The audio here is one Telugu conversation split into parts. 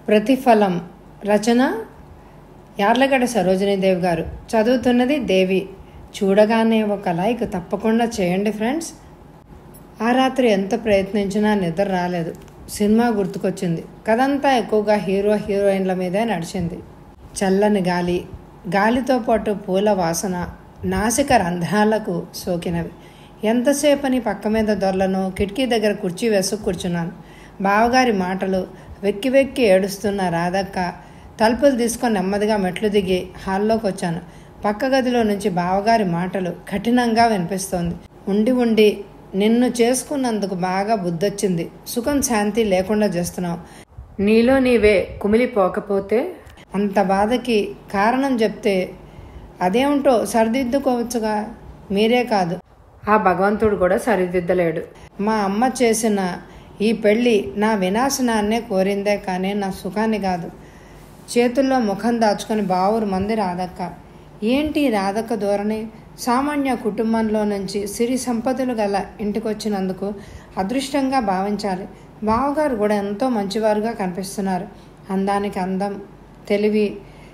ప్రతిఫలం రచన యార్లగడ్డ సరోజినీదేవి గారు చదువుతున్నది దేవి చూడగానే ఒక లైక్ తప్పకుండా చేయండి ఫ్రెండ్స్ ఆ రాత్రి ఎంత ప్రయత్నించినా నిద్ర రాలేదు సినిమా గుర్తుకొచ్చింది కథంతా ఎక్కువగా హీరో హీరోయిన్ల మీదే నడిచింది చల్లని గాలి గాలితో పాటు పూల వాసన నాసిక రంధ్రాలకు సోకినవి ఎంతసేపని పక్క మీద దొరలను కిటికీ దగ్గర కుర్చీ వేసు కూర్చున్నాను బావగారి మాటలు వెక్కి వెక్కి ఏడుస్తున్న రాధక్క తలుపులు తీసుకొని నెమ్మదిగా మెట్లు దిగి హాల్లోకి వచ్చాను పక్క గదిలో నుంచి బావగారి మాటలు కఠినంగా వినిపిస్తోంది ఉండి ఉండి నిన్ను చేసుకున్నందుకు బాగా బుద్ధొచ్చింది సుఖం శాంతి లేకుండా చేస్తున్నావు నీలో నీవే కుమిలిపోకపోతే అంత బాధకి కారణం చెప్తే అదేమిటో సరిదిద్దుకోవచ్చుగా మీరే కాదు ఆ భగవంతుడు కూడా సరిదిద్దలేడు మా అమ్మ చేసిన ఈ పెళ్ళి నా వినాశనాన్నే కోరిందే కానీ నా సుఖాన్ని కాదు చేతుల్లో ముఖం దాచుకొని బావురు మంది రాధక్క ఏంటి రాధక్క ధోరణి సామాన్య కుటుంబంలో నుంచి సిరి సంపదలు గల ఇంటికొచ్చినందుకు అదృష్టంగా భావించాలి బావగారు కూడా ఎంతో మంచివారుగా కనిపిస్తున్నారు అందానికి అందం తెలివి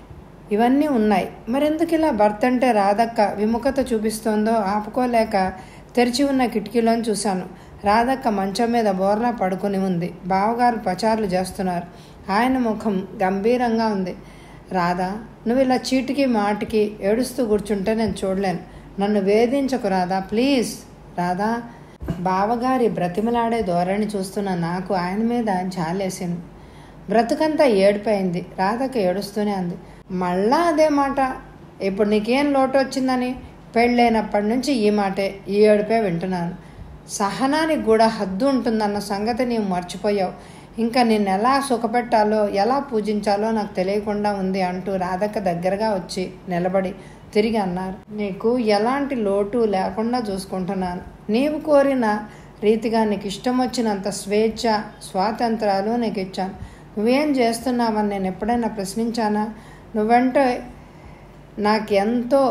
ఇవన్నీ ఉన్నాయి మరెందుకు ఇలా భర్త అంటే రాధక్క విముఖత చూపిస్తోందో ఆపుకోలేక తెరిచి ఉన్న కిటికీలోని చూశాను రాధక్క మంచం మీద బోర్లా పడుకుని ఉంది బావగారు పచారులు చేస్తున్నారు ఆయన ముఖం గంభీరంగా ఉంది రాధా నువ్వు ఇలా చీటికి మాటికి ఏడుస్తూ కూర్చుంటే నేను చూడలేను నన్ను వేధించకు రాధా ప్లీజ్ రాధా బావగారి బ్రతిమలాడే ధోరణి చూస్తున్న నాకు ఆయన మీద జాలేసింది బ్రతుకంతా ఏడిపోయింది రాధక ఏడుస్తూనే అంది మళ్ళా అదే మాట ఇప్పుడు నీకేం లోటు వచ్చిందని పెళ్ళైనప్పటి నుంచి ఈ మాటే ఈ ఏడుపే వింటున్నాను సహనానికి కూడా హద్దు ఉంటుందన్న సంగతి నీవు మర్చిపోయావు ఇంకా నిన్ను ఎలా సుఖపెట్టాలో ఎలా పూజించాలో నాకు తెలియకుండా ఉంది అంటూ రాధక్క దగ్గరగా వచ్చి నిలబడి తిరిగి అన్నారు నీకు ఎలాంటి లోటు లేకుండా చూసుకుంటున్నాను నీవు కోరిన రీతిగా నీకు ఇష్టం వచ్చినంత స్వేచ్ఛ స్వాతంత్రాలు నీకు ఇచ్చాను నువ్వేం చేస్తున్నావని నేను ఎప్పుడైనా ప్రశ్నించానా నువ్వంటే నాకు ఎంతో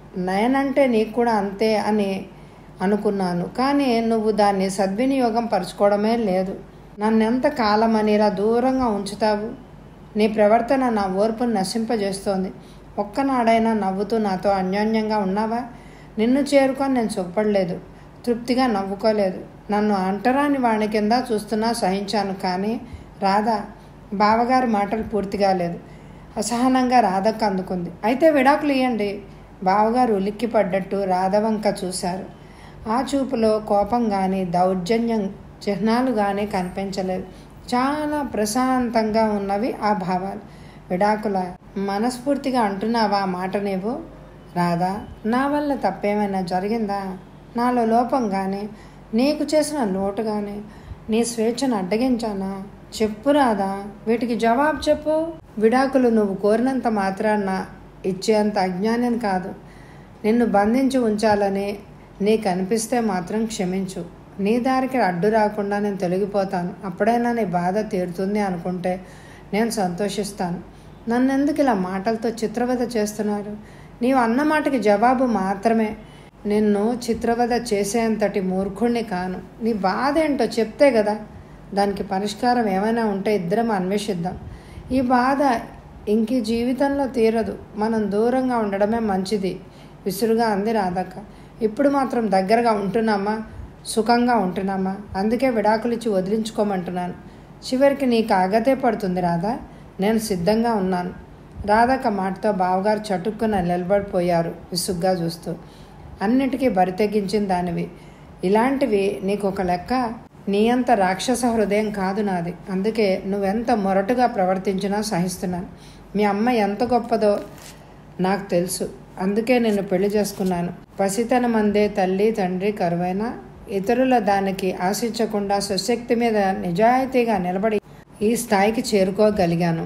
నేనంటే నీకు కూడా అంతే అని అనుకున్నాను కానీ నువ్వు దాన్ని సద్వినియోగం పరుచుకోవడమే లేదు నన్నెంత కాలమని ఇలా దూరంగా ఉంచుతావు నీ ప్రవర్తన నా ఓర్పును నశింపజేస్తోంది ఒక్కనాడైనా నవ్వుతూ నాతో అన్యోన్యంగా ఉన్నావా నిన్ను చేరుకొని నేను సుఖపడలేదు తృప్తిగా నవ్వుకోలేదు నన్ను అంటరాని వాణి కింద చూస్తున్నా సహించాను కానీ రాధా బావగారి మాటలు పూర్తిగా లేదు అసహనంగా రాధకు అందుకుంది అయితే విడాకులు ఇవ్వండి బావగారు ఉలిక్కి పడ్డట్టు రాధవంక చూశారు ఆ చూపులో కోపం కానీ దౌర్జన్యం చిహ్నాలు కానీ కనిపించలేదు చాలా ప్రశాంతంగా ఉన్నవి ఆ భావాలు విడాకుల మనస్ఫూర్తిగా అంటున్నావా ఆ మాట నీవు రాధా నా వల్ల తప్పేమైనా జరిగిందా నాలో లోపం కానీ నీకు చేసిన లోటు కానీ నీ స్వేచ్ఛను అడ్డగించానా చెప్పు రాదా వీటికి జవాబు చెప్పు విడాకులు నువ్వు కోరినంత మాత్రాన ఇచ్చేంత అజ్ఞానం కాదు నిన్ను బంధించి ఉంచాలని నీకు అనిపిస్తే మాత్రం క్షమించు నీ దారికి అడ్డు రాకుండా నేను తొలగిపోతాను అప్పుడైనా నీ బాధ తీరుతుంది అనుకుంటే నేను సంతోషిస్తాను నన్ను ఎందుకు ఇలా మాటలతో చిత్రవద చేస్తున్నారు నీవు అన్న మాటకి జవాబు మాత్రమే నిన్ను చిత్రవద చేసేంతటి మూర్ఖుణ్ణి కాను నీ బాధ ఏంటో చెప్తే కదా దానికి పరిష్కారం ఏమైనా ఉంటే ఇద్దరం అన్వేషిద్దాం ఈ బాధ ఇంక జీవితంలో తీరదు మనం దూరంగా ఉండడమే మంచిది విసురుగా అంది రాధక్క ఇప్పుడు మాత్రం దగ్గరగా ఉంటున్నామా సుఖంగా ఉంటున్నామా అందుకే విడాకులు ఇచ్చి వదిలించుకోమంటున్నాను చివరికి నీకు ఆగతే పడుతుంది రాధా నేను సిద్ధంగా ఉన్నాను రాధక్క మాటతో బావగారు చటుక్కున నిలబడిపోయారు విసుగ్గా చూస్తూ అన్నిటికీ బరితెగించిన దానివి ఇలాంటివి నీకు ఒక లెక్క నీ అంత రాక్షస హృదయం కాదు నాది అందుకే నువ్వెంత మొరటుగా ప్రవర్తించినా సహిస్తున్నాను మీ అమ్మ ఎంత గొప్పదో నాకు తెలుసు అందుకే నేను పెళ్లి చేసుకున్నాను పసితనం అందే తల్లి తండ్రి కరువైన ఇతరుల దానికి ఆశించకుండా స్వశక్తి మీద నిజాయితీగా నిలబడి ఈ స్థాయికి చేరుకోగలిగాను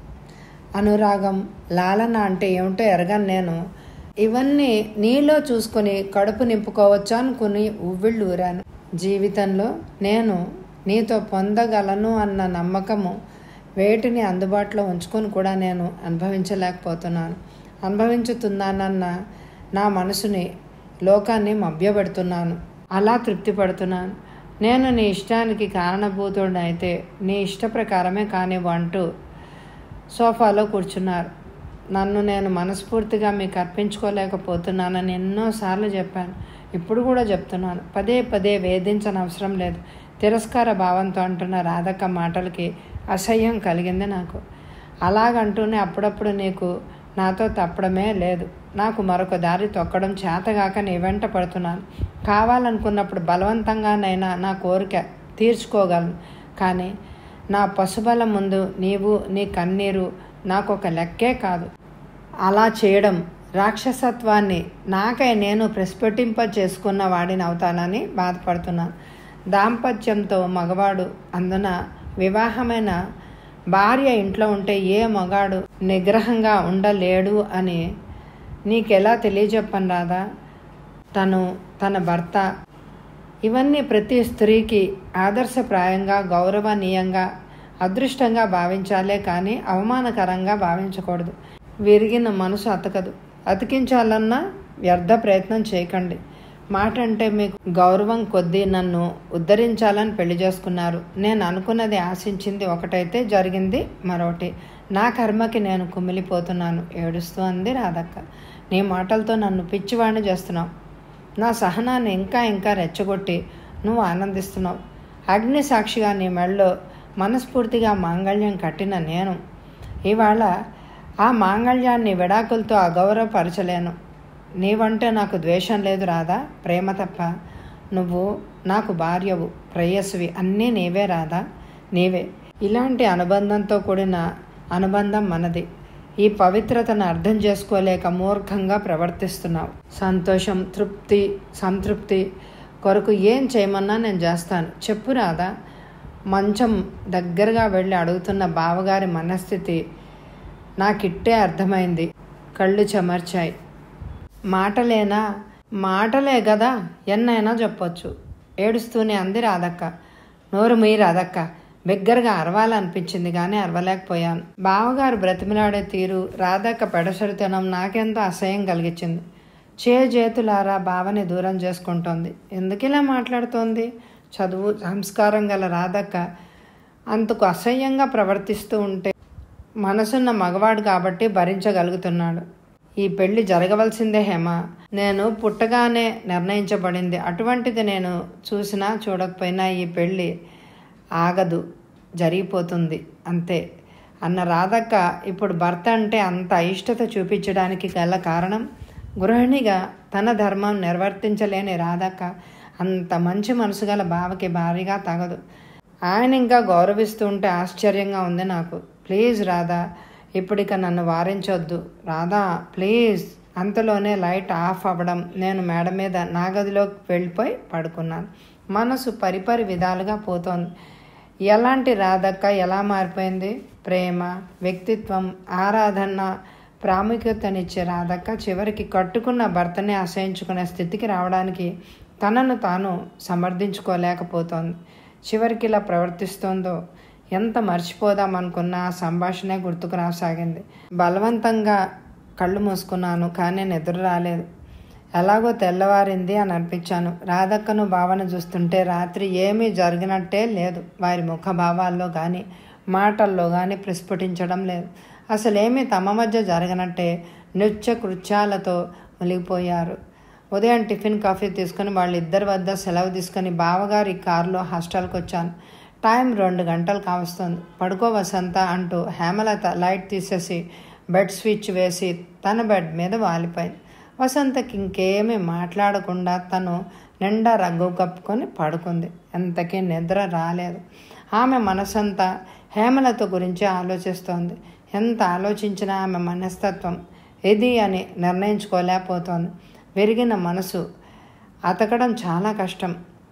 అనురాగం లాలన అంటే ఏమిటో ఎరగను నేను ఇవన్నీ నీలో చూసుకొని కడుపు నింపుకోవచ్చు అనుకుని ఉవ్విళ్ళు ఊరాను జీవితంలో నేను నీతో పొందగలను అన్న నమ్మకము వేటిని అందుబాటులో ఉంచుకొని కూడా నేను అనుభవించలేకపోతున్నాను అనుభవించుతున్నానన్న నా మనసుని లోకాన్ని మభ్యపెడుతున్నాను అలా తృప్తి పడుతున్నాను నేను నీ ఇష్టానికి కారణభూతుడు అయితే నీ ఇష్ట ప్రకారమే కానివ్వు అంటూ సోఫాలో కూర్చున్నారు నన్ను నేను మనస్ఫూర్తిగా మీకు అర్పించుకోలేకపోతున్నానని ఎన్నోసార్లు చెప్పాను ఇప్పుడు కూడా చెప్తున్నాను పదే పదే వేధించని అవసరం లేదు తిరస్కార భావంతో అంటున్న రాధక్క మాటలకి అసహ్యం కలిగింది నాకు అలాగంటూనే అప్పుడప్పుడు నీకు నాతో తప్పడమే లేదు నాకు మరొక దారి తొక్కడం చేతగాక నీ వెంట పడుతున్నాను కావాలనుకున్నప్పుడు బలవంతంగానైనా నా కోరిక తీర్చుకోగలను కానీ నా పశుబలం ముందు నీవు నీ కన్నీరు నాకు ఒక లెక్కే కాదు అలా చేయడం రాక్షసత్వాన్ని నాకై నేను ప్రస్ఫుటింప చేసుకున్న వాడిని అవుతానని బాధపడుతున్నాను దాంపత్యంతో మగవాడు అందున వివాహమైన భార్య ఇంట్లో ఉంటే ఏ మగాడు నిగ్రహంగా ఉండలేడు అని నీకెలా తెలియజెప్పను రాదా తను తన భర్త ఇవన్నీ ప్రతి స్త్రీకి ఆదర్శప్రాయంగా గౌరవనీయంగా అదృష్టంగా భావించాలే కానీ అవమానకరంగా భావించకూడదు విరిగిన మనసు అతకదు అతికించాలన్నా వ్యర్థ ప్రయత్నం చేయకండి మాట అంటే మీకు గౌరవం కొద్దీ నన్ను ఉద్ధరించాలని పెళ్లి చేసుకున్నారు నేను అనుకున్నది ఆశించింది ఒకటైతే జరిగింది మరొకటి నా కర్మకి నేను కుమిలిపోతున్నాను ఏడుస్తూ అంది రాధక్క నీ మాటలతో నన్ను పిచ్చివాణ్ణి చేస్తున్నావు నా సహనాన్ని ఇంకా ఇంకా రెచ్చగొట్టి నువ్వు ఆనందిస్తున్నావు అగ్ని సాక్షిగా నీ మెళ్ళలో మనస్ఫూర్తిగా మాంగళ్యం కట్టిన నేను ఇవాళ ఆ మాంగళ్యాన్ని విడాకులతో అగౌరవపరచలేను నీవంటే నాకు ద్వేషం లేదు రాదా ప్రేమ తప్ప నువ్వు నాకు భార్యవు ప్రేయస్వి అన్నీ నీవే రాదా నీవే ఇలాంటి అనుబంధంతో కూడిన అనుబంధం మనది ఈ పవిత్రతను అర్థం చేసుకోలేక మూర్ఖంగా ప్రవర్తిస్తున్నావు సంతోషం తృప్తి సంతృప్తి కొరకు ఏం చేయమన్నా నేను చేస్తాను చెప్పు రాదా మంచం దగ్గరగా వెళ్ళి అడుగుతున్న బావగారి మనస్థితి నాకిట్టే అర్థమైంది కళ్ళు చెమర్చాయి మాటలేనా మాటలే కదా ఎన్నైనా చెప్పొచ్చు ఏడుస్తూనే అంది రాధక్క నోరు మీ రాధక్క బిగ్గరగా అరవాలనిపించింది కానీ అరవలేకపోయాను బావగారు బ్రతిమిలాడే తీరు రాధక్క పెడసరితనం నాకెంతో అసహ్యం కలిగించింది చే చేతులారా బావని దూరం చేసుకుంటోంది ఎందుకు ఇలా మాట్లాడుతోంది చదువు సంస్కారం గల రాధక్క అంతకు అసహ్యంగా ప్రవర్తిస్తూ ఉంటే మనసున్న మగవాడు కాబట్టి భరించగలుగుతున్నాడు ఈ పెళ్లి జరగవలసిందే హేమ నేను పుట్టగానే నిర్ణయించబడింది అటువంటిది నేను చూసినా చూడకపోయినా ఈ పెళ్ళి ఆగదు జరిగిపోతుంది అంతే అన్న రాధక్క ఇప్పుడు భర్త అంటే అంత అయిష్టత చూపించడానికి గల కారణం గృహిణిగా తన ధర్మం నిర్వర్తించలేని రాధక్క అంత మంచి మనసు గల బావకి భారీగా తగదు ఆయన ఇంకా గౌరవిస్తూ ఉంటే ఆశ్చర్యంగా ఉంది నాకు ప్లీజ్ రాధా ఇప్పుడిక నన్ను వారించొద్దు రాధా ప్లీజ్ అంతలోనే లైట్ ఆఫ్ అవ్వడం నేను మేడ మీద నా గదిలోకి వెళ్ళిపోయి పడుకున్నాను మనసు పరిపరి విధాలుగా పోతోంది ఎలాంటి రాధక్క ఎలా మారిపోయింది ప్రేమ వ్యక్తిత్వం ఆరాధన ప్రాముఖ్యతనిచ్చే రాధక్క చివరికి కట్టుకున్న భర్తని అసహించుకునే స్థితికి రావడానికి తనను తాను సమర్థించుకోలేకపోతోంది చివరికి ఇలా ప్రవర్తిస్తోందో ఎంత మర్చిపోదామనుకున్న ఆ సంభాషణే గుర్తుకు రాసాగింది బలవంతంగా కళ్ళు మూసుకున్నాను కానీ నిద్ర రాలేదు ఎలాగో తెల్లవారింది అని అనిపించాను రాధక్కను భావన చూస్తుంటే రాత్రి ఏమీ జరిగినట్టే లేదు వారి ముఖ భావాల్లో కానీ మాటల్లో కానీ ప్రస్ఫుటించడం లేదు అసలేమీ తమ మధ్య జరగనట్టే నృత్య కృత్యాలతో మునిగిపోయారు ఉదయం టిఫిన్ కాఫీ తీసుకుని వాళ్ళిద్దరి వద్ద సెలవు తీసుకుని బావగారి కారులో హాస్టల్కి వచ్చాను టైం రెండు గంటలు కావస్తుంది పడుకో వసంత అంటూ హేమలత లైట్ తీసేసి బెడ్ స్విచ్ వేసి తన బెడ్ మీద వాలిపోయింది వసంతకి ఇంకేమీ మాట్లాడకుండా తను నిండా రగ్గు కప్పుకొని పడుకుంది ఎంతకీ నిద్ర రాలేదు ఆమె మనసంతా హేమలత గురించి ఆలోచిస్తోంది ఎంత ఆలోచించినా ఆమె మనస్తత్వం ఇది అని నిర్ణయించుకోలేకపోతోంది విరిగిన మనసు అతకడం చాలా కష్టం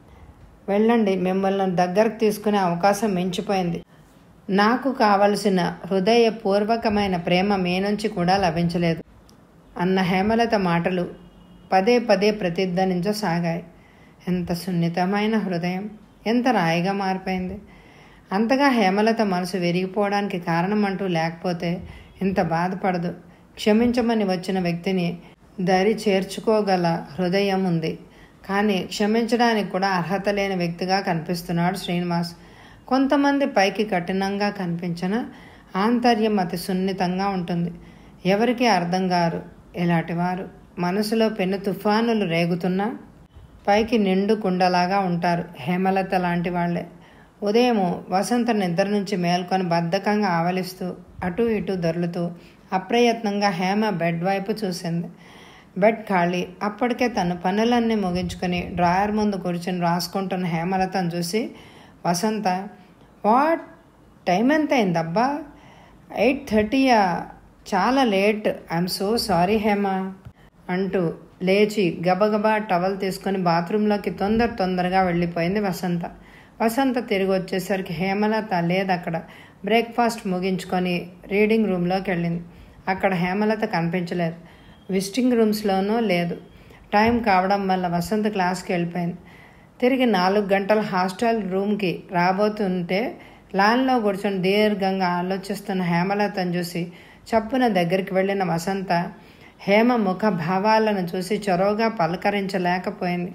వెళ్ళండి మిమ్మల్ని దగ్గరకు తీసుకునే అవకాశం మించిపోయింది నాకు కావలసిన హృదయపూర్వకమైన ప్రేమ మీ నుంచి కూడా లభించలేదు అన్న హేమలత మాటలు పదే పదే ప్రతిధ్వనించసాగాయి ఎంత సున్నితమైన హృదయం ఎంత రాయిగా మారిపోయింది అంతగా హేమలత మనసు విరిగిపోవడానికి కారణం అంటూ లేకపోతే ఇంత బాధపడదు క్షమించమని వచ్చిన వ్యక్తిని దరి చేర్చుకోగల హృదయం ఉంది కానీ క్షమించడానికి కూడా అర్హత లేని వ్యక్తిగా కనిపిస్తున్నాడు శ్రీనివాస్ కొంతమంది పైకి కఠినంగా కనిపించిన ఆంతర్యం అతి సున్నితంగా ఉంటుంది ఎవరికి అర్థం గారు ఇలాంటివారు మనసులో పెను తుఫానులు రేగుతున్నా పైకి నిండు కుండలాగా ఉంటారు హేమలత లాంటి వాళ్ళే ఉదయం వసంత నిద్ర నుంచి మేల్కొని బద్ధకంగా ఆవలిస్తూ అటు ఇటు దొర్లుతూ అప్రయత్నంగా హేమ బెడ్ వైపు చూసింది బెడ్ ఖాళీ అప్పటికే తన పనులన్నీ ముగించుకొని డ్రాయర్ ముందు కూర్చొని రాసుకుంటున్న హేమలతను చూసి వసంత వాట్ టైం ఎంత అయిందబ్బా ఎయిట్ థర్టీయా చాలా late I'm so sorry Hema అంటూ లేచి గబగబా టవల్ తీసుకొని బాత్రూంలోకి తొందర తొందరగా వెళ్ళిపోయింది వసంత వసంత తిరిగి వచ్చేసరికి హేమలత లేదు అక్కడ బ్రేక్ఫాస్ట్ ముగించుకొని రీడింగ్ రూమ్లోకి వెళ్ళింది అక్కడ హేమలత కనిపించలేదు విజిటింగ్ రూమ్స్లోనూ లేదు టైం కావడం వల్ల వసంత క్లాస్కి వెళ్ళిపోయింది తిరిగి నాలుగు గంటల హాస్టల్ రూమ్కి రాబోతుంటే లాన్లో కూర్చొని దీర్ఘంగా ఆలోచిస్తున్న హేమలతను చూసి చప్పున దగ్గరికి వెళ్ళిన వసంత హేమ ముఖ భావాలను చూసి చొరవగా పలకరించలేకపోయింది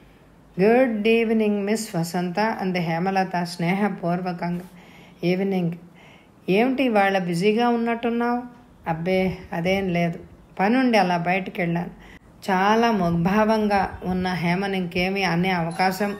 గుడ్ ఈవినింగ్ మిస్ వసంత అంది హేమలత స్నేహపూర్వకంగా ఈవినింగ్ ఏమిటి వాళ్ళ బిజీగా ఉన్నట్టున్నావు అబ్బే అదేం లేదు పనుండి అలా బయటికి వెళ్ళాను చాలా ముగ్భావంగా ఉన్న హేమని ఇంకేమీ అనే అవకాశం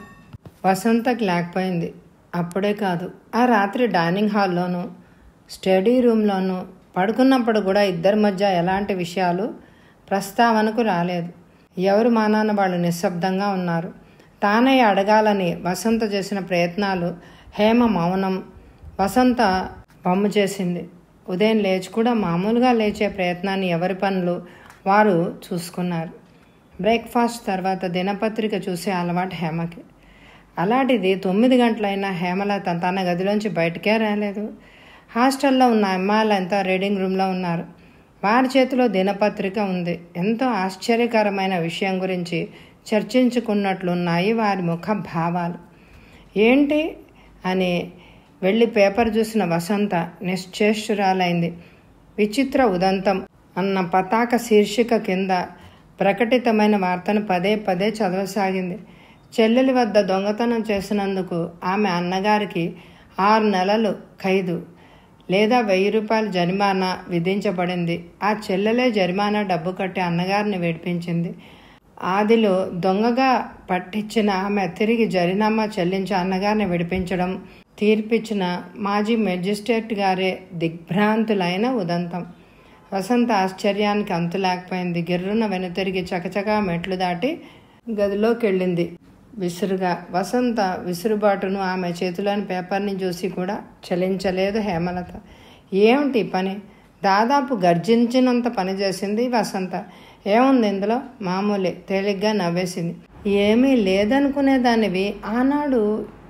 వసంతకి లేకపోయింది అప్పుడే కాదు ఆ రాత్రి డైనింగ్ హాల్లోనూ స్టడీ రూమ్లోనూ పడుకున్నప్పుడు కూడా ఇద్దరి మధ్య ఎలాంటి విషయాలు ప్రస్తావనకు రాలేదు ఎవరు మానాన వాళ్ళు నిశ్శబ్దంగా ఉన్నారు తానే అడగాలని వసంత చేసిన ప్రయత్నాలు హేమ మౌనం వసంత బొమ్మ చేసింది ఉదయం లేచి కూడా మామూలుగా లేచే ప్రయత్నాన్ని ఎవరి పనులు వారు చూసుకున్నారు బ్రేక్ఫాస్ట్ తర్వాత దినపత్రిక చూసే అలవాటు హేమకి అలాంటిది తొమ్మిది గంటలైనా హేమలత తన గదిలోంచి బయటకే రాలేదు హాస్టల్లో ఉన్న అమ్మాయిలంతా రీడింగ్ రూమ్లో ఉన్నారు వారి చేతిలో దినపత్రిక ఉంది ఎంతో ఆశ్చర్యకరమైన విషయం గురించి చర్చించుకున్నట్లున్నాయి వారి ముఖ భావాలు ఏంటి అని వెళ్ళి పేపర్ చూసిన వసంత నిశ్చేష్టురాలైంది విచిత్ర ఉదంతం అన్న పతాక శీర్షిక కింద ప్రకటితమైన వార్తను పదే పదే చదవసాగింది చెల్లెలి వద్ద దొంగతనం చేసినందుకు ఆమె అన్నగారికి ఆరు నెలలు ఖైదు లేదా వెయ్యి రూపాయల జరిమానా విధించబడింది ఆ చెల్లెలే జరిమానా డబ్బు కట్టి అన్నగారిని విడిపించింది ఆదిలో దొంగగా పట్టించిన ఆమె తిరిగి జరినామా చెల్లించి అన్నగారిని విడిపించడం తీర్పిచ్చిన మాజీ మెజిస్ట్రేట్ గారే దిగ్భ్రాంతులైన ఉదంతం వసంత ఆశ్చర్యానికి అంతు లేకపోయింది గిర్రున వెనుతిరిగి చకచకా మెట్లు దాటి గదిలోకి వెళ్ళింది విసురుగా వసంత విసురుబాటును ఆమె చేతిలోని పేపర్ని చూసి కూడా చలించలేదు హేమలత ఏమిటి పని దాదాపు గర్జించినంత పని చేసింది వసంత ఏముంది ఇందులో మామూలే తేలిగ్గా నవ్వేసింది ఏమీ లేదనుకునేదానివి ఆనాడు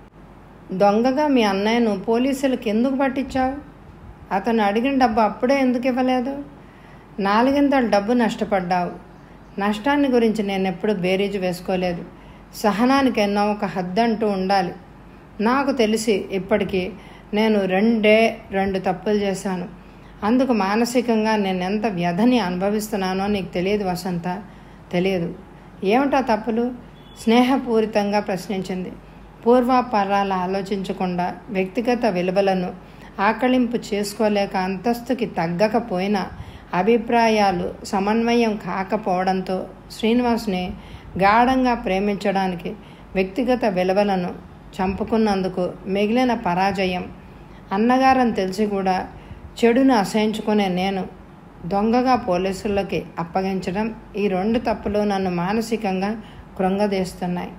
దొంగగా మీ అన్నయ్యను పోలీసులకు ఎందుకు పట్టించావు అతను అడిగిన డబ్బు అప్పుడే ఎందుకు ఇవ్వలేదు నాలుగింతల డబ్బు నష్టపడ్డావు నష్టాన్ని గురించి నేను ఎప్పుడు బేరీజు వేసుకోలేదు సహనానికి ఎన్నో ఒక హద్దు అంటూ ఉండాలి నాకు తెలిసి ఇప్పటికీ నేను రెండే రెండు తప్పులు చేశాను అందుకు మానసికంగా నేను ఎంత వ్యధని అనుభవిస్తున్నానో నీకు తెలియదు వసంత తెలియదు ఏమిటా తప్పులు స్నేహపూరితంగా ప్రశ్నించింది పూర్వాపరాలు ఆలోచించకుండా వ్యక్తిగత విలువలను ఆకళింపు చేసుకోలేక అంతస్తుకి తగ్గకపోయినా అభిప్రాయాలు సమన్వయం కాకపోవడంతో శ్రీనివాస్ని గాఢంగా ప్రేమించడానికి వ్యక్తిగత విలువలను చంపుకున్నందుకు మిగిలిన పరాజయం అన్నగారని తెలిసి కూడా చెడును అసహించుకునే నేను దొంగగా పోలీసులకి అప్పగించడం ఈ రెండు తప్పులు నన్ను మానసికంగా కృంగదీస్తున్నాయి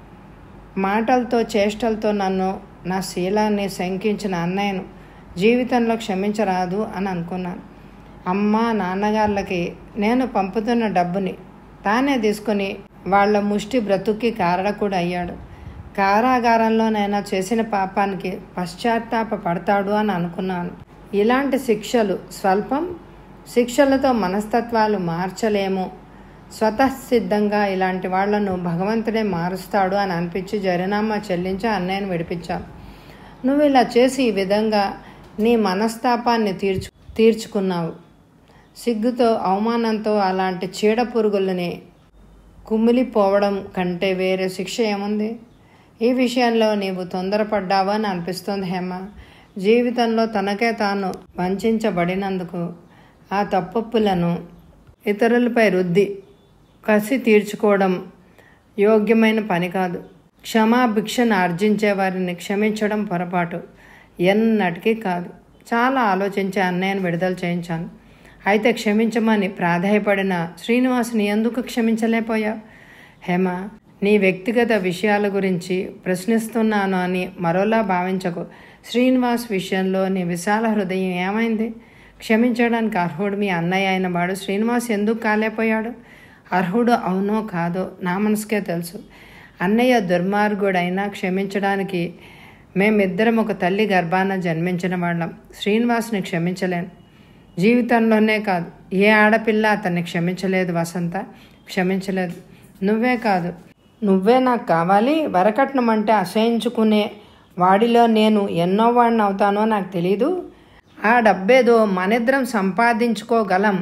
మాటలతో చేష్టలతో నన్ను నా శీలాన్ని శంకించిన అన్నయ్యను జీవితంలో క్షమించరాదు అని అనుకున్నాను అమ్మ నాన్నగారులకి నేను పంపుతున్న డబ్బుని తానే తీసుకొని వాళ్ళ ముష్టి బ్రతుక్కి కారడకుడు అయ్యాడు కారాగారంలోనైనా చేసిన పాపానికి పశ్చాత్తాప పడతాడు అని అనుకున్నాను ఇలాంటి శిక్షలు స్వల్పం శిక్షలతో మనస్తత్వాలు మార్చలేము స్వతసిద్ధంగా ఇలాంటి వాళ్లను భగవంతుడే మారుస్తాడు అని అనిపించి జరినామా చెల్లించి అన్నయ్యను విడిపించాను నువ్వు ఇలా చేసి ఈ విధంగా నీ మనస్తాపాన్ని తీర్చు తీర్చుకున్నావు సిగ్గుతో అవమానంతో అలాంటి చీడ పురుగులని కుమిలిపోవడం కంటే వేరే శిక్ష ఏముంది ఈ విషయంలో నీవు తొందరపడ్డావా అని అనిపిస్తోంది హేమ జీవితంలో తనకే తాను వంచబడినందుకు ఆ తప్పొప్పులను ఇతరులపై రుద్ది కసి తీర్చుకోవడం యోగ్యమైన పని కాదు క్షమాభిక్షను ఆర్జించే వారిని క్షమించడం పొరపాటు ఎన్నటికీ కాదు చాలా ఆలోచించి అన్నయ్యను విడుదల చేయించాను అయితే క్షమించమని ప్రాధాయపడిన శ్రీనివాసుని ఎందుకు క్షమించలేకపోయావు హేమ నీ వ్యక్తిగత విషయాల గురించి ప్రశ్నిస్తున్నాను అని మరోలా భావించకు శ్రీనివాస్ విషయంలో నీ విశాల హృదయం ఏమైంది క్షమించడానికి అర్హుడు మీ అన్నయ్య అయిన వాడు శ్రీనివాస్ ఎందుకు కాలేకపోయాడు అర్హుడు అవునో కాదో నా మనసుకే తెలుసు అన్నయ్య దుర్మార్గుడైనా క్షమించడానికి మేమిద్దరం ఒక తల్లి గర్భాన జన్మించిన వాళ్ళం శ్రీనివాస్ని క్షమించలేను జీవితంలోనే కాదు ఏ ఆడపిల్ల అతన్ని క్షమించలేదు వసంత క్షమించలేదు నువ్వే కాదు నువ్వే నాకు కావాలి వరకట్నం అంటే అసహించుకునే వాడిలో నేను ఎన్నో వాడిని అవుతానో నాకు తెలీదు ఆ డబ్బేదో మనిద్దరం సంపాదించుకోగలం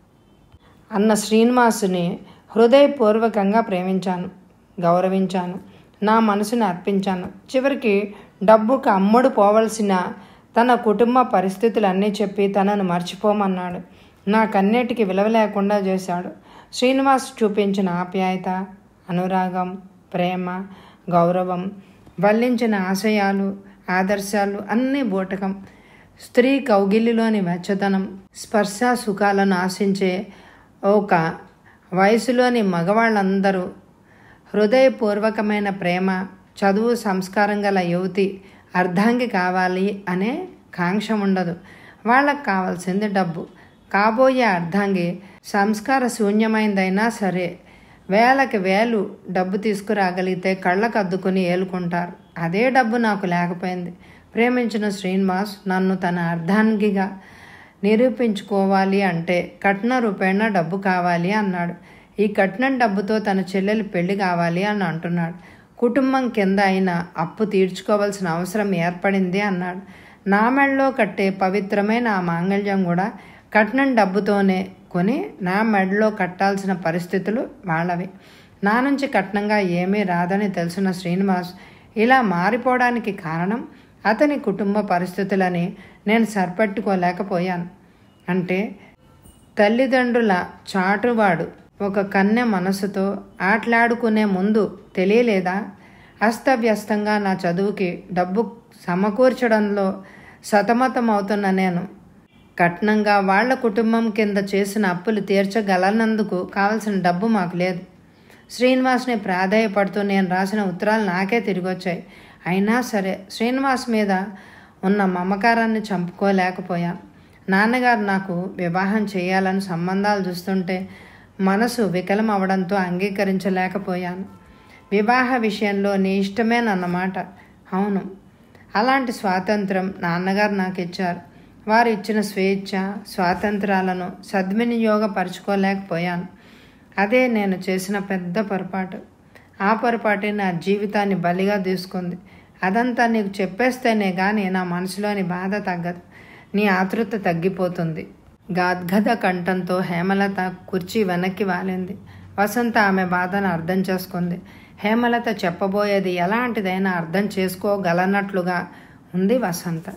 అన్న శ్రీనివాసుని హృదయపూర్వకంగా ప్రేమించాను గౌరవించాను నా మనసుని అర్పించాను చివరికి డబ్బుకు అమ్ముడు పోవలసిన తన కుటుంబ పరిస్థితులన్నీ చెప్పి తనను మర్చిపోమన్నాడు నాకన్నిటికీ విలువ లేకుండా చేశాడు శ్రీనివాస్ చూపించిన ఆప్యాయత అనురాగం ప్రేమ గౌరవం వల్లించిన ఆశయాలు ఆదర్శాలు అన్నీ బూటకం స్త్రీ కౌగిలిలోని వెచ్చదనం స్పర్శ సుఖాలను ఆశించే ఒక వయసులోని మగవాళ్ళందరూ హృదయపూర్వకమైన ప్రేమ చదువు సంస్కారం గల యువతి అర్ధాంగి కావాలి అనే కాంక్ష ఉండదు వాళ్ళకు కావాల్సింది డబ్బు కాబోయే అర్ధాంగి సంస్కార శూన్యమైందైనా సరే వేలకి వేలు డబ్బు తీసుకురాగలిగితే కళ్ళకు అద్దుకుని ఏలుకుంటారు అదే డబ్బు నాకు లేకపోయింది ప్రేమించిన శ్రీనివాస్ నన్ను తన అర్ధాంగిగా నిరూపించుకోవాలి అంటే కట్న రూపేణ డబ్బు కావాలి అన్నాడు ఈ కట్నం డబ్బుతో తన చెల్లెలు పెళ్లి కావాలి అని అంటున్నాడు కుటుంబం కింద అయిన అప్పు తీర్చుకోవాల్సిన అవసరం ఏర్పడింది అన్నాడు నా మెడలో కట్టే పవిత్రమైన ఆ మాంగళ్యం కూడా కట్నం డబ్బుతోనే కొని నా మెడలో కట్టాల్సిన పరిస్థితులు వాళ్ళవి నా నుంచి కట్నంగా ఏమీ రాదని తెలిసిన శ్రీనివాస్ ఇలా మారిపోవడానికి కారణం అతని కుటుంబ పరిస్థితులని నేను సరిపెట్టుకోలేకపోయాను అంటే తల్లిదండ్రుల చాటువాడు ఒక కన్నె మనసుతో ఆటలాడుకునే ముందు తెలియలేదా అస్తవ్యస్తంగా నా చదువుకి డబ్బు సమకూర్చడంలో సతమతమవుతున్న నేను కట్నంగా వాళ్ళ కుటుంబం కింద చేసిన అప్పులు తీర్చగలనందుకు కావలసిన డబ్బు మాకు లేదు శ్రీనివాస్ని ప్రాధాయపడుతూ నేను రాసిన ఉత్తరాలు నాకే తిరిగి వచ్చాయి అయినా సరే శ్రీనివాస్ మీద ఉన్న మమకారాన్ని చంపుకోలేకపోయాను నాన్నగారు నాకు వివాహం చేయాలని సంబంధాలు చూస్తుంటే మనసు వికలం అవడంతో అంగీకరించలేకపోయాను వివాహ విషయంలో నీ ఇష్టమేనన్నమాట అవును అలాంటి స్వాతంత్రం నాన్నగారు నాకు ఇచ్చారు వారు ఇచ్చిన స్వేచ్ఛ స్వాతంత్రాలను సద్వినియోగపరచుకోలేకపోయాను అదే నేను చేసిన పెద్ద పొరపాటు ఆ పొరపాటే నా జీవితాన్ని బలిగా తీసుకుంది అదంతా నీకు చెప్పేస్తేనే కానీ నా మనసులోని బాధ తగ్గదు నీ ఆతృత తగ్గిపోతుంది గాద్గద కంఠంతో హేమలత కుర్చీ వెనక్కి వాలింది వసంత ఆమె బాధను అర్థం చేసుకుంది హేమలత చెప్పబోయేది ఎలాంటిదైనా అర్థం చేసుకోగలనట్లుగా ఉంది వసంత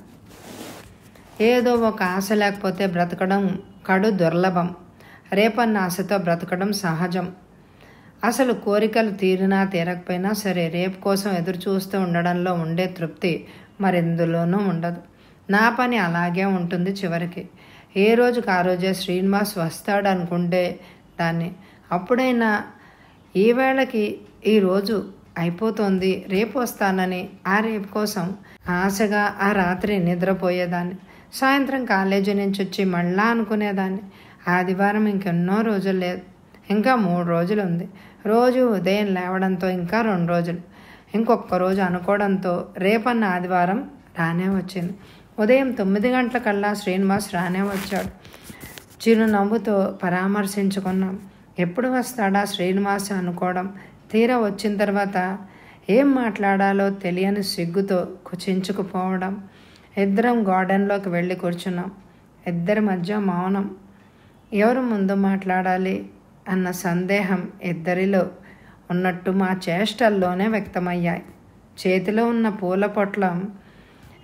ఏదో ఒక ఆశ లేకపోతే బ్రతకడం కడు దుర్లభం రేపన్న ఆశతో బ్రతకడం సహజం అసలు కోరికలు తీరినా తీరకపోయినా సరే రేపు కోసం ఎదురు చూస్తూ ఉండడంలో ఉండే తృప్తి మరెందులోనూ ఉండదు నా పని అలాగే ఉంటుంది చివరికి ఏ రోజుకి ఆ రోజే శ్రీనివాస్ వస్తాడు అనుకుంటే దాన్ని అప్పుడైనా ఈ వేళకి ఈ రోజు అయిపోతుంది రేపు వస్తానని ఆ రేపు కోసం ఆశగా ఆ రాత్రి నిద్రపోయేదాన్ని సాయంత్రం కాలేజీ నుంచి వచ్చి మళ్ళా అనుకునేదాన్ని ఆదివారం ఇంకెన్నో రోజులు లేదు ఇంకా మూడు రోజులు ఉంది రోజు ఉదయం లేవడంతో ఇంకా రెండు రోజులు ఇంకొక రోజు అనుకోవడంతో రేపన్న ఆదివారం రానే వచ్చింది ఉదయం తొమ్మిది గంటలకల్లా శ్రీనివాస్ రానే వచ్చాడు చిరునవ్వుతో పరామర్శించుకున్నాం ఎప్పుడు వస్తాడా శ్రీనివాస్ అనుకోవడం తీరా వచ్చిన తర్వాత ఏం మాట్లాడాలో తెలియని సిగ్గుతో కుచించుకుపోవడం ఇద్దరం గార్డెన్లోకి వెళ్ళి కూర్చున్నాం ఇద్దరి మధ్య మౌనం ఎవరు ముందు మాట్లాడాలి అన్న సందేహం ఇద్దరిలో ఉన్నట్టు మా చేష్టల్లోనే వ్యక్తమయ్యాయి చేతిలో ఉన్న పూల పొట్లం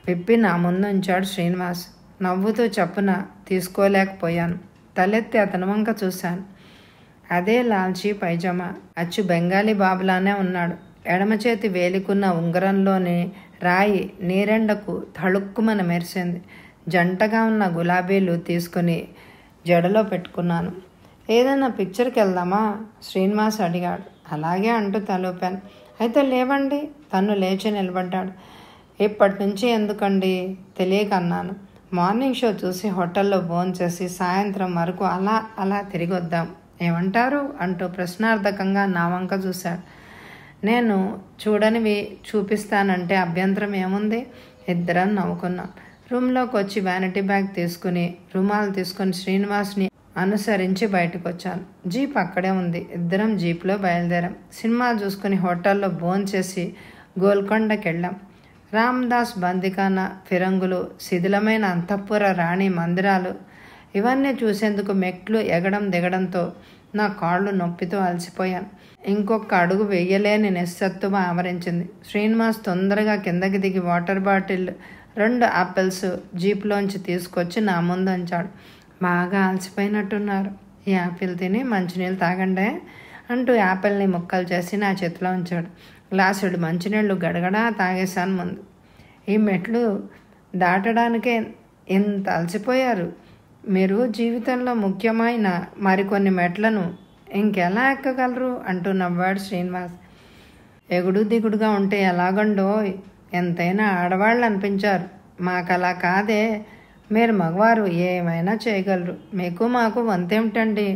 విప్పి నా ముందు ఉంచాడు శ్రీనివాస్ నవ్వుతూ చప్పున తీసుకోలేకపోయాను తలెత్తి అతని వంక చూశాను అదే లాల్చీ పైజమా అచ్చు బెంగాలీ బాబులానే ఉన్నాడు ఎడమ చేతి వేలికున్న ఉంగరంలోని రాయి నీరెండకు తళుక్కుమని మెరిసింది జంటగా ఉన్న గులాబీలు తీసుకుని జడలో పెట్టుకున్నాను ఏదైనా పిక్చర్కి వెళ్దామా శ్రీనివాస్ అడిగాడు అలాగే అంటూ తలూపాను అయితే లేవండి తను లేచి నిలబడ్డాడు ఇప్పటి నుంచి ఎందుకండి తెలియక అన్నాను మార్నింగ్ షో చూసి హోటల్లో భోజనం చేసి సాయంత్రం వరకు అలా అలా తిరిగి వద్దాం ఏమంటారు అంటూ ప్రశ్నార్థకంగా నా వంక చూశాడు నేను చూడనివి చూపిస్తానంటే అభ్యంతరం ఏముంది ఇద్దరం నవ్వుకున్నాం రూమ్లోకి వచ్చి వ్యానిటీ బ్యాగ్ తీసుకుని రుమాలు తీసుకుని శ్రీనివాస్ని అనుసరించి బయటకు వచ్చాను జీప్ అక్కడే ఉంది ఇద్దరం జీప్లో బయలుదేరాం సినిమా చూసుకుని హోటల్లో భోంచేసి గోల్కొండకి వెళ్ళాం రామ్దాస్ బందికాన ఫిరంగులు శిథిలమైన అంతఃపుర రాణి మందిరాలు ఇవన్నీ చూసేందుకు మెట్లు ఎగడం దిగడంతో నా కాళ్ళు నొప్పితో అలసిపోయాను ఇంకొక అడుగు వేయలేని నిస్సత్తువ ఆవరించింది శ్రీనివాస్ తొందరగా కిందకి దిగి వాటర్ బాటిల్ రెండు ఆపిల్స్ జీప్లోంచి తీసుకొచ్చి నా ముందు ఉంచాడు బాగా అలసిపోయినట్టున్నారు ఈ యాపిల్ తిని మంచినీళ్ళు తాగండే అంటూ యాపిల్ని ముక్కలు చేసి నా చేతిలో ఉంచాడు గ్లాసుడు మంచినీళ్ళు గడగడా తాగేశాను ముందు ఈ మెట్లు దాటడానికే ఇంత అలసిపోయారు మీరు జీవితంలో ముఖ్యమైన మరికొన్ని మెట్లను ఇంకెలా ఎక్కగలరు అంటూ నవ్వాడు శ్రీనివాస్ ఎగుడు దిగుడుగా ఉంటే ఎలాగండో ఎంతైనా ఆడవాళ్ళు అనిపించారు మాకు అలా కాదే మీరు మగవారు ఏమైనా చేయగలరు మీకు మాకు వంతేమిటండి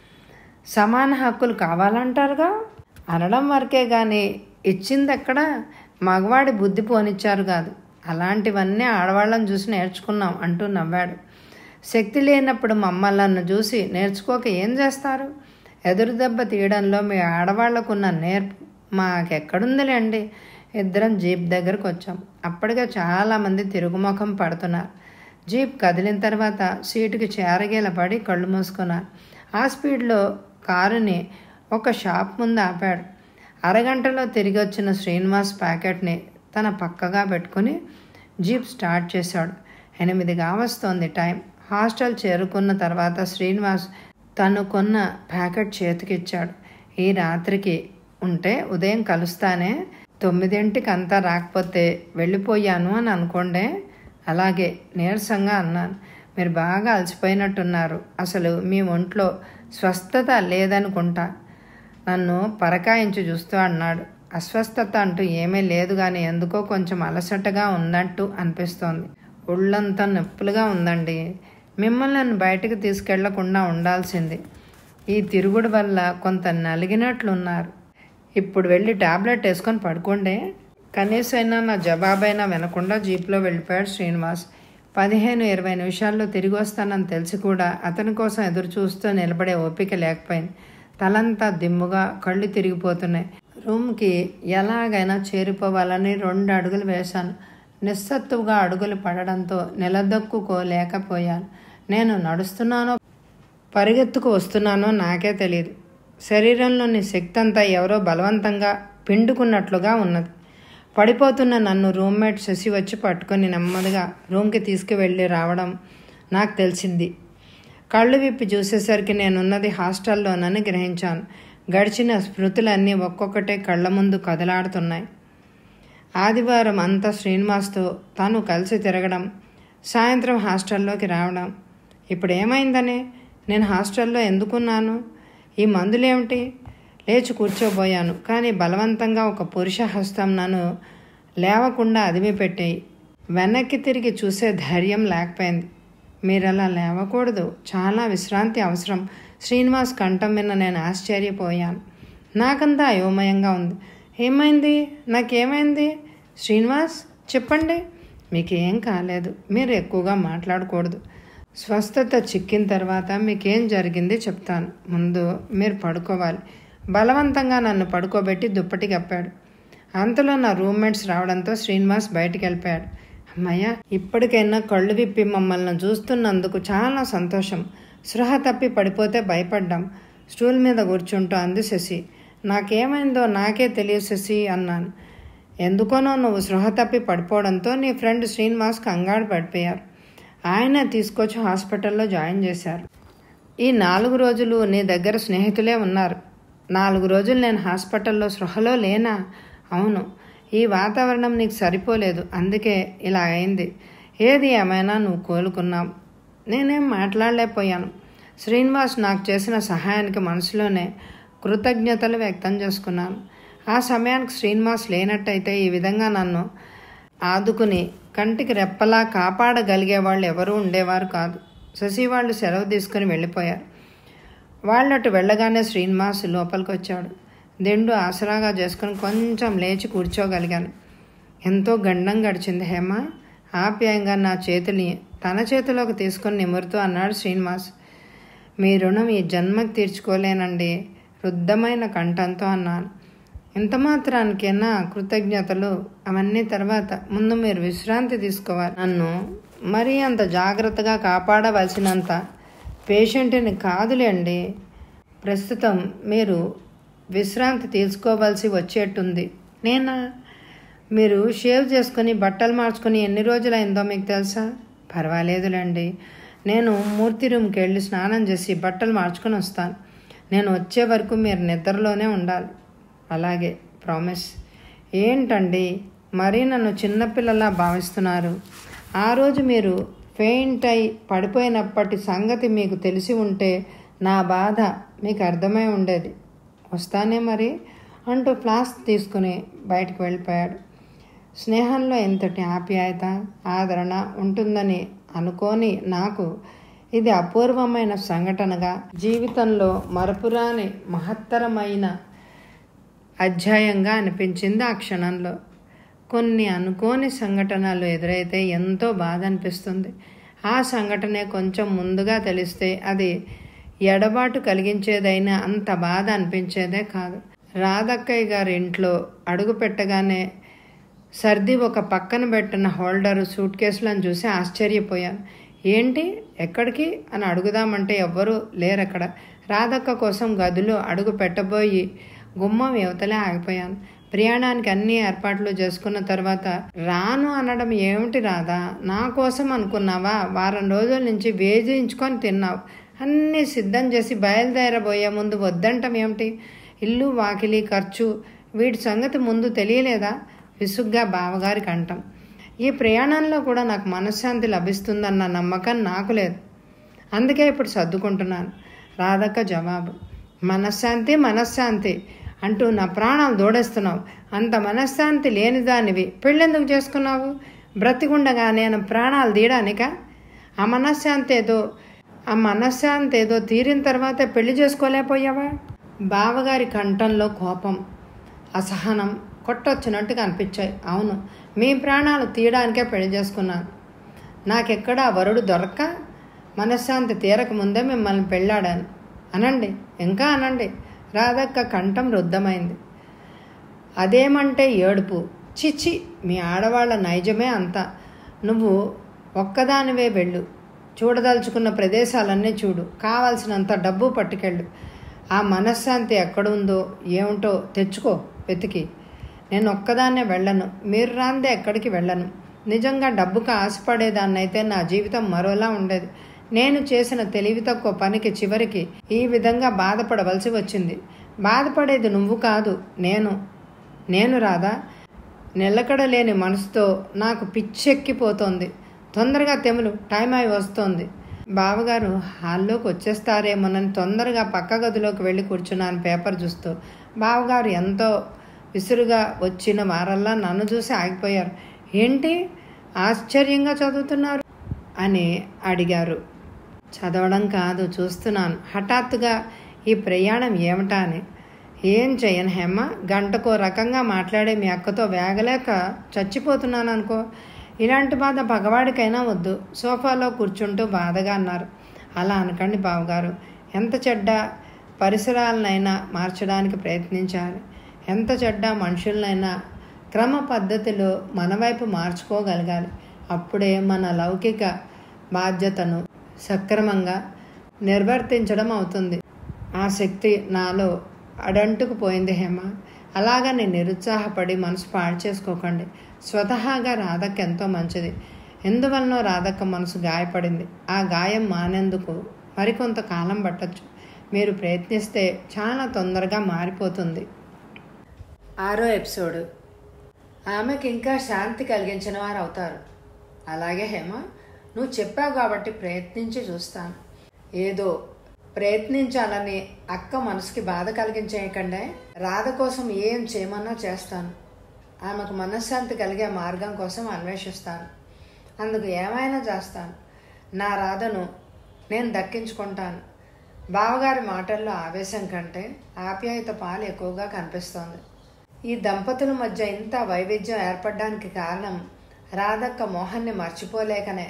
సమాన హక్కులు కావాలంటారుగా అనడం వరకే కానీ ఇచ్చింది ఎక్కడ మగవాడి బుద్ధి పోనిచ్చారు కాదు అలాంటివన్నీ ఆడవాళ్ళని చూసి నేర్చుకున్నాం అంటూ నవ్వాడు శక్తి లేనప్పుడు మమ్మల్ని చూసి నేర్చుకోక ఏం చేస్తారు ఎదురు దెబ్బ తీయడంలో మీ ఆడవాళ్లకున్న నేర్పు మాకెక్కడుందిలేండి ఇద్దరం జీప్ దగ్గరకు వచ్చాం అప్పటికే చాలామంది తిరుగుముఖం పడుతున్నారు జీప్ కదిలిన తర్వాత సీటుకి చేరగేల పడి కళ్ళు మూసుకున్నారు ఆ స్పీడ్లో కారుని ఒక షాప్ ముందు ఆపాడు అరగంటలో తిరిగి వచ్చిన శ్రీనివాస్ ప్యాకెట్ని తన పక్కగా పెట్టుకుని జీప్ స్టార్ట్ చేశాడు ఎనిమిది కావస్తోంది టైం హాస్టల్ చేరుకున్న తర్వాత శ్రీనివాస్ తను కొన్న ప్యాకెట్ చేతికిచ్చాడు ఈ రాత్రికి ఉంటే ఉదయం కలుస్తానే తొమ్మిదింటికి అంతా రాకపోతే వెళ్ళిపోయాను అని అనుకోండే అలాగే నీరసంగా అన్నాను మీరు బాగా అలసిపోయినట్టున్నారు అసలు మీ ఒంట్లో స్వస్థత లేదనుకుంటా నన్ను పరకాయించి చూస్తూ అన్నాడు అస్వస్థత అంటూ ఏమీ లేదు కానీ ఎందుకో కొంచెం అలసటగా ఉన్నట్టు అనిపిస్తోంది ఒళ్ళంతా నొప్పులుగా ఉందండి మిమ్మల్ని నన్ను బయటకు తీసుకెళ్లకుండా ఉండాల్సింది ఈ తిరుగుడు వల్ల కొంత నలిగినట్లున్నారు ఇప్పుడు వెళ్ళి టాబ్లెట్ వేసుకొని పడుకోండి కనీసైనా నా జవాబైనా వినకుండా జీప్లో వెళ్ళిపోయాడు శ్రీనివాస్ పదిహేను ఇరవై నిమిషాల్లో తిరిగి వస్తానని తెలిసి కూడా అతని కోసం ఎదురు చూస్తూ నిలబడే ఓపిక లేకపోయింది తలంతా దిమ్ముగా కళ్ళు తిరిగిపోతున్నాయి రూమ్కి ఎలాగైనా చేరిపోవాలని రెండు అడుగులు వేశాను నిస్సత్తుగా అడుగులు పడడంతో నిలదొక్కుకోలేకపోయాను నేను నడుస్తున్నానో పరిగెత్తుకు వస్తున్నానో నాకే తెలియదు శరీరంలోని శక్తి అంతా ఎవరో బలవంతంగా పిండుకున్నట్లుగా ఉన్నది పడిపోతున్న నన్ను రూమ్మేట్ శశి వచ్చి పట్టుకొని నెమ్మదిగా రూమ్కి తీసుకువెళ్ళి రావడం నాకు తెలిసింది కళ్ళు విప్పి చూసేసరికి నేనున్నది హాస్టల్లోనని గ్రహించాను గడిచిన స్మృతులన్నీ ఒక్కొక్కటే కళ్ళ ముందు కదలాడుతున్నాయి ఆదివారం అంతా శ్రీనివాస్తో తాను కలిసి తిరగడం సాయంత్రం హాస్టల్లోకి రావడం ఇప్పుడు ఏమైందని నేను హాస్టల్లో ఎందుకున్నాను ఈ మందులేమిటి లేచి కూర్చోబోయాను కానీ బలవంతంగా ఒక పురుష హస్తం నన్ను లేవకుండా అదిమి పెట్టాయి వెనక్కి తిరిగి చూసే ధైర్యం లేకపోయింది మీరు అలా లేవకూడదు చాలా విశ్రాంతి అవసరం శ్రీనివాస్ కంఠం విన్న నేను ఆశ్చర్యపోయాను నాకంతా అయోమయంగా ఉంది ఏమైంది నాకేమైంది శ్రీనివాస్ చెప్పండి మీకేం కాలేదు మీరు ఎక్కువగా మాట్లాడకూడదు స్వస్థత చిక్కిన తర్వాత మీకేం జరిగింది చెప్తాను ముందు మీరు పడుకోవాలి బలవంతంగా నన్ను పడుకోబెట్టి దుప్పటి కప్పాడు అంతలో నా రూమ్మేట్స్ రావడంతో శ్రీనివాస్ బయటికి వెళ్ళిపోయాడు అమ్మయ్య ఇప్పటికైనా కళ్ళు విప్పి మమ్మల్ని చూస్తున్నందుకు చాలా సంతోషం సృహ తప్పి పడిపోతే భయపడ్డాం స్టూల్ మీద కూర్చుంటూ అంది శశి నాకేమైందో నాకే తెలియదు శశి అన్నాను ఎందుకోనో నువ్వు సృహ తప్పి పడిపోవడంతో నీ ఫ్రెండ్ శ్రీనివాస్ కంగారు పడిపోయారు ఆయన తీసుకొచ్చి హాస్పిటల్లో జాయిన్ చేశారు ఈ నాలుగు రోజులు నీ దగ్గర స్నేహితులే ఉన్నారు నాలుగు రోజులు నేను హాస్పిటల్లో సృహలో లేనా అవును ఈ వాతావరణం నీకు సరిపోలేదు అందుకే ఇలా అయింది ఏది ఏమైనా నువ్వు కోలుకున్నావు నేనేం మాట్లాడలేకపోయాను శ్రీనివాస్ నాకు చేసిన సహాయానికి మనసులోనే కృతజ్ఞతలు వ్యక్తం చేసుకున్నాను ఆ సమయానికి శ్రీనివాస్ లేనట్టయితే ఈ విధంగా నన్ను ఆదుకుని కంటికి రెప్పలా కాపాడగలిగే వాళ్ళు ఎవరూ ఉండేవారు కాదు శశి వాళ్ళు సెలవు తీసుకుని వెళ్ళిపోయారు వాళ్ళటు వెళ్ళగానే శ్రీనివాస్ లోపలికి వచ్చాడు దిండు ఆసరాగా చేసుకుని కొంచెం లేచి కూర్చోగలిగాను ఎంతో గండం గడిచింది హేమ ఆప్యాయంగా నా చేతిని తన చేతిలోకి తీసుకుని నిమురుతూ అన్నాడు శ్రీనివాస్ మీ రుణం ఈ జన్మకి తీర్చుకోలేనండి రుద్దమైన కంఠంతో అన్నాను ఇంత మాత్రానికైనా కృతజ్ఞతలు అవన్నీ తర్వాత ముందు మీరు విశ్రాంతి తీసుకోవాలి నన్ను మరీ అంత జాగ్రత్తగా కాపాడవలసినంత పేషెంట్ని కాదులేండి ప్రస్తుతం మీరు విశ్రాంతి తీసుకోవాల్సి వచ్చేట్టుంది నేనా మీరు షేవ్ చేసుకుని బట్టలు మార్చుకొని ఎన్ని రోజులైందో మీకు తెలుసా పర్వాలేదులేండి నేను మూర్తి రూమ్కి వెళ్ళి స్నానం చేసి బట్టలు మార్చుకొని వస్తాను నేను వచ్చే వరకు మీరు నిద్రలోనే ఉండాలి అలాగే ప్రామిస్ ఏంటండి మరీ నన్ను చిన్నపిల్లలా భావిస్తున్నారు ఆ రోజు మీరు ఫెయింట్ అయి పడిపోయినప్పటి సంగతి మీకు తెలిసి ఉంటే నా బాధ మీకు అర్థమై ఉండేది వస్తానే మరి అంటూ ఫ్లాస్క్ తీసుకుని బయటకు వెళ్ళిపోయాడు స్నేహంలో ఎంతటి ఆప్యాయత ఆదరణ ఉంటుందని అనుకోని నాకు ఇది అపూర్వమైన సంఘటనగా జీవితంలో మరపురాని మహత్తరమైన అధ్యాయంగా అనిపించింది ఆ క్షణంలో కొన్ని అనుకోని సంఘటనలు ఎదురైతే ఎంతో బాధ అనిపిస్తుంది ఆ సంఘటనే కొంచెం ముందుగా తెలిస్తే అది ఎడబాటు కలిగించేదైనా అంత బాధ అనిపించేదే కాదు రాధక్కయ్య గారి ఇంట్లో అడుగు పెట్టగానే సర్ది ఒక పక్కన పెట్టిన హోల్డర్ సూట్ కేసులను చూసి ఆశ్చర్యపోయాను ఏంటి ఎక్కడికి అని అడుగుదామంటే ఎవ్వరూ లేరక్కడ రాధక్క కోసం గదిలో అడుగు పెట్టబోయి గుమ్మం యువతలే ఆగిపోయాను ప్రయాణానికి అన్ని ఏర్పాట్లు చేసుకున్న తర్వాత రాను అనడం ఏమిటి రాదా నా కోసం అనుకున్నావా వారం రోజుల నుంచి వేధించుకొని తిన్నావు అన్నీ సిద్ధం చేసి బయలుదేరబోయే ముందు వద్దంటం ఏమిటి ఇల్లు వాకిలి ఖర్చు వీటి సంగతి ముందు తెలియలేదా విసుగ్గా బావగారికి అంటాం ఈ ప్రయాణంలో కూడా నాకు మనశ్శాంతి లభిస్తుందన్న నమ్మకం నాకు లేదు అందుకే ఇప్పుడు సర్దుకుంటున్నాను రాధక్క జవాబు మనశ్శాంతి మనశ్శాంతి అంటూ నా ప్రాణాలు దూడేస్తున్నావు అంత మనశ్శాంతి లేని దానివి పెళ్ళెందుకు చేసుకున్నావు బ్రతికుండగా నేను ప్రాణాలు తీయడానిక ఆ మనశ్శాంతి ఏదో ఆ మనశ్శాంతి ఏదో తీరిన తర్వాతే పెళ్లి చేసుకోలేకపోయావా బావగారి కంఠంలో కోపం అసహనం కొట్టొచ్చినట్టుగా అనిపించాయి అవును మీ ప్రాణాలు తీయడానికే పెళ్లి చేసుకున్నాను నాకెక్కడా వరుడు దొరక్క మనశ్శాంతి తీరక ముందే మిమ్మల్ని పెళ్ళాడాను అనండి ఇంకా అనండి రాధక్క కంఠం రుద్దమైంది అదేమంటే ఏడుపు చిచ్చి మీ ఆడవాళ్ళ నైజమే అంతా నువ్వు ఒక్కదానివే వెళ్ళు చూడదలుచుకున్న ప్రదేశాలన్నీ చూడు కావాల్సినంత డబ్బు పట్టుకెళ్ళు ఆ మనశ్శాంతి ఎక్కడుందో ఏమిటో తెచ్చుకో వెతికి నేను ఒక్కదాన్నే వెళ్ళను మీరు రాందే ఎక్కడికి వెళ్ళను నిజంగా డబ్బుకు ఆశపడేదాన్నైతే నా జీవితం మరోలా ఉండేది నేను చేసిన తెలివి తక్కువ పనికి చివరికి ఈ విధంగా బాధపడవలసి వచ్చింది బాధపడేది నువ్వు కాదు నేను నేను రాదా నిలకడలేని మనసుతో నాకు పిచ్చెక్కిపోతోంది తొందరగా తెములు టైం అయి వస్తోంది బావగారు హాల్లోకి వచ్చేస్తారేమోనని తొందరగా పక్క గదిలోకి వెళ్ళి కూర్చున్నాను పేపర్ చూస్తూ బావగారు ఎంతో విసురుగా వచ్చిన వారల్లా నన్ను చూసి ఆగిపోయారు ఏంటి ఆశ్చర్యంగా చదువుతున్నారు అని అడిగారు చదవడం కాదు చూస్తున్నాను హఠాత్తుగా ఈ ప్రయాణం ఏమిటా అని ఏం చెయ్యను హేమ గంటకో రకంగా మాట్లాడే మీ అక్కతో వేగలేక చచ్చిపోతున్నాను అనుకో ఇలాంటి బాధ పగవాడికైనా వద్దు సోఫాలో కూర్చుంటూ బాధగా అన్నారు అలా అనకండి బావగారు ఎంత చెడ్డ పరిసరాలనైనా మార్చడానికి ప్రయత్నించాలి ఎంత చెడ్డ మనుషులనైనా క్రమ పద్ధతిలో మన వైపు మార్చుకోగలగాలి అప్పుడే మన లౌకిక బాధ్యతను సక్రమంగా నిర్వర్తించడం అవుతుంది ఆ శక్తి నాలో అడంటుకు పోయింది హేమ అలాగని నిరుత్సాహపడి మనసు పాడు చేసుకోకండి స్వతహాగా రాధక్క ఎంతో మంచిది ఎందువలనో రాధక్క మనసు గాయపడింది ఆ గాయం మానేందుకు మరికొంత కాలం పట్టచ్చు మీరు ప్రయత్నిస్తే చాలా తొందరగా మారిపోతుంది ఆరో ఎపిసోడ్ ఆమెకి ఇంకా శాంతి కలిగించిన వారు అవుతారు అలాగే హేమ నువ్వు చెప్పావు కాబట్టి ప్రయత్నించి చూస్తాను ఏదో ప్రయత్నించాలని అక్క మనసుకి బాధ కలిగించేయకండే రాధ కోసం ఏం చేయమన్నా చేస్తాను ఆమెకు మనశ్శాంతి కలిగే మార్గం కోసం అన్వేషిస్తాను అందుకు ఏమైనా చేస్తాను నా రాధను నేను దక్కించుకుంటాను బావగారి మాటల్లో ఆవేశం కంటే ఆప్యాయత పాలు ఎక్కువగా కనిపిస్తోంది ఈ దంపతుల మధ్య ఇంత వైవిధ్యం ఏర్పడడానికి కారణం రాధక్క మోహన్ని మర్చిపోలేకనే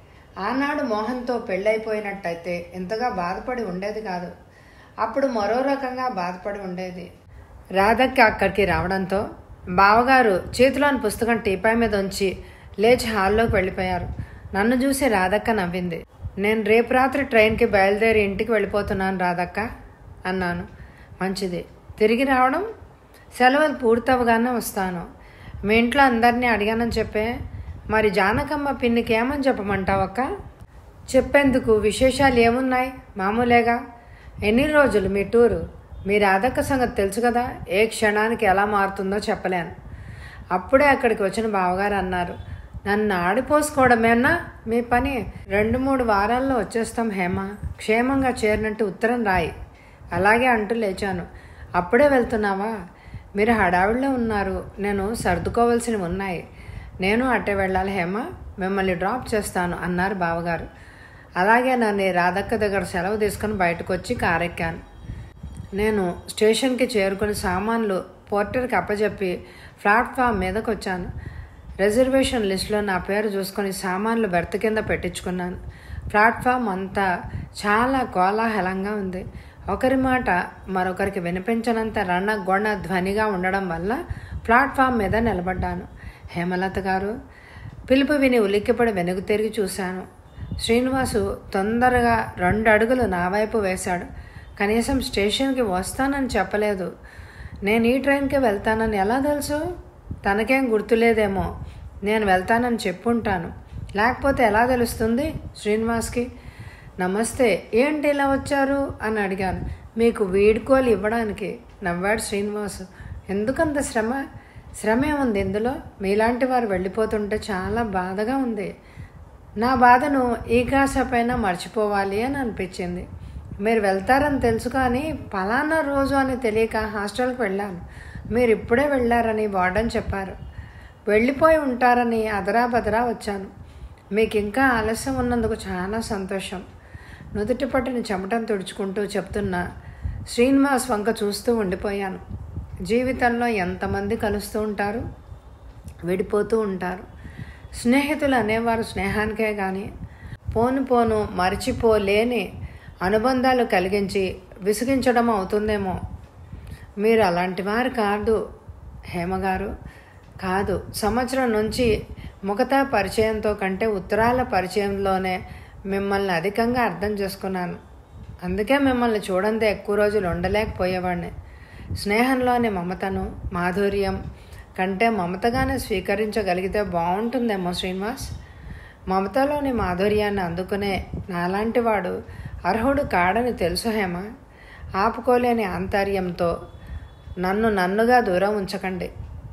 ఆనాడు మోహన్తో పెళ్ళైపోయినట్టయితే ఇంతగా బాధపడి ఉండేది కాదు అప్పుడు మరో రకంగా బాధపడి ఉండేది రాధక్క అక్కడికి రావడంతో బావగారు చేతిలోని పుస్తకం టీపాయ్ మీద ఉంచి లేచి హాల్లోకి వెళ్ళిపోయారు నన్ను చూసి రాధక్క నవ్వింది నేను రేపు రాత్రి ట్రైన్కి బయలుదేరి ఇంటికి వెళ్ళిపోతున్నాను రాధక్క అన్నాను మంచిది తిరిగి రావడం సెలవులు పూర్తవగానే వస్తాను మీ ఇంట్లో అందరినీ అడిగానని చెప్పే మరి జానకమ్మ పిన్నికి ఏమని చెప్పమంటావక్క చెప్పేందుకు విశేషాలు ఏమున్నాయి మామూలేగా ఎన్ని రోజులు మీ టూరు మీ రాధక్క సంగతి తెలుసు కదా ఏ క్షణానికి ఎలా మారుతుందో చెప్పలేను అప్పుడే అక్కడికి వచ్చిన బావగారు అన్నారు నన్ను ఆడిపోసుకోవడమేనా మీ పని రెండు మూడు వారాల్లో వచ్చేస్తాం హేమ క్షేమంగా చేరినట్టు ఉత్తరం రాయి అలాగే అంటూ లేచాను అప్పుడే వెళ్తున్నావా మీరు హడావిడిలో ఉన్నారు నేను సర్దుకోవాల్సినవి ఉన్నాయి నేను అట్టే వెళ్ళాలి హేమ మిమ్మల్ని డ్రాప్ చేస్తాను అన్నారు బావగారు అలాగే నన్ను రాధక్క దగ్గర సెలవు తీసుకుని బయటకు వచ్చి కారెక్కాను నేను స్టేషన్కి చేరుకుని సామాన్లు పోర్టర్కి అప్పచెప్పి ప్లాట్ఫామ్ మీదకి వచ్చాను రిజర్వేషన్ లిస్టులో నా పేరు చూసుకొని సామాన్లు బెర్త్ కింద పెట్టించుకున్నాను ప్లాట్ఫామ్ అంతా చాలా కోలాహలంగా ఉంది ఒకరి మాట మరొకరికి వినిపించనంత రణ గొణ ధ్వనిగా ఉండడం వల్ల ప్లాట్ఫామ్ మీద నిలబడ్డాను హేమలత గారు పిలుపు విని ఉలిక్కిపడి వెనుక తిరిగి చూశాను శ్రీనివాసు తొందరగా రెండు అడుగులు నా వైపు వేశాడు కనీసం స్టేషన్కి వస్తానని చెప్పలేదు నేను ఈ ట్రైన్కి వెళ్తానని ఎలా తెలుసు తనకేం గుర్తులేదేమో నేను వెళ్తానని చెప్పుంటాను లేకపోతే ఎలా తెలుస్తుంది శ్రీనివాస్కి నమస్తే ఏంటి ఇలా వచ్చారు అని అడిగాను మీకు వీడ్కోలు ఇవ్వడానికి నవ్వాడు శ్రీనివాస్ ఎందుకంత శ్రమ శ్రమ ఏముంది ఇందులో మీలాంటి వారు వెళ్ళిపోతుంటే చాలా బాధగా ఉంది నా బాధను ఈ కాసేపైన మర్చిపోవాలి అని అనిపించింది మీరు వెళ్తారని తెలుసు కానీ పలానా రోజు అని తెలియక హాస్టల్కి వెళ్ళాను మీరు ఇప్పుడే వెళ్ళారని వార్డన్ చెప్పారు వెళ్ళిపోయి ఉంటారని అదరా బదరా వచ్చాను మీకు ఇంకా ఆలస్యం ఉన్నందుకు చాలా సంతోషం నుదుటి పట్టిన చెమటను తుడుచుకుంటూ చెప్తున్నా శ్రీనివాస్ వంక చూస్తూ ఉండిపోయాను జీవితంలో ఎంతమంది కలుస్తూ ఉంటారు విడిపోతూ ఉంటారు స్నేహితులు అనేవారు స్నేహానికే కానీ పోను పోను మర్చిపోలేని అనుబంధాలు కలిగించి విసిగించడం అవుతుందేమో మీరు అలాంటి వారు కాదు హేమగారు కాదు సంవత్సరం నుంచి ముఖతా పరిచయంతో కంటే ఉత్తరాల పరిచయంలోనే మిమ్మల్ని అధికంగా అర్థం చేసుకున్నాను అందుకే మిమ్మల్ని చూడందే ఎక్కువ రోజులు ఉండలేకపోయేవాడిని స్నేహంలోని మమతను మాధుర్యం కంటే మమతగానే స్వీకరించగలిగితే బాగుంటుందేమో శ్రీనివాస్ మమతలోని మాధుర్యాన్ని అందుకునే నాలాంటి వాడు అర్హుడు కాడని తెలుసు హేమ ఆపుకోలేని ఆంతర్యంతో నన్ను నన్నుగా దూరం ఉంచకండి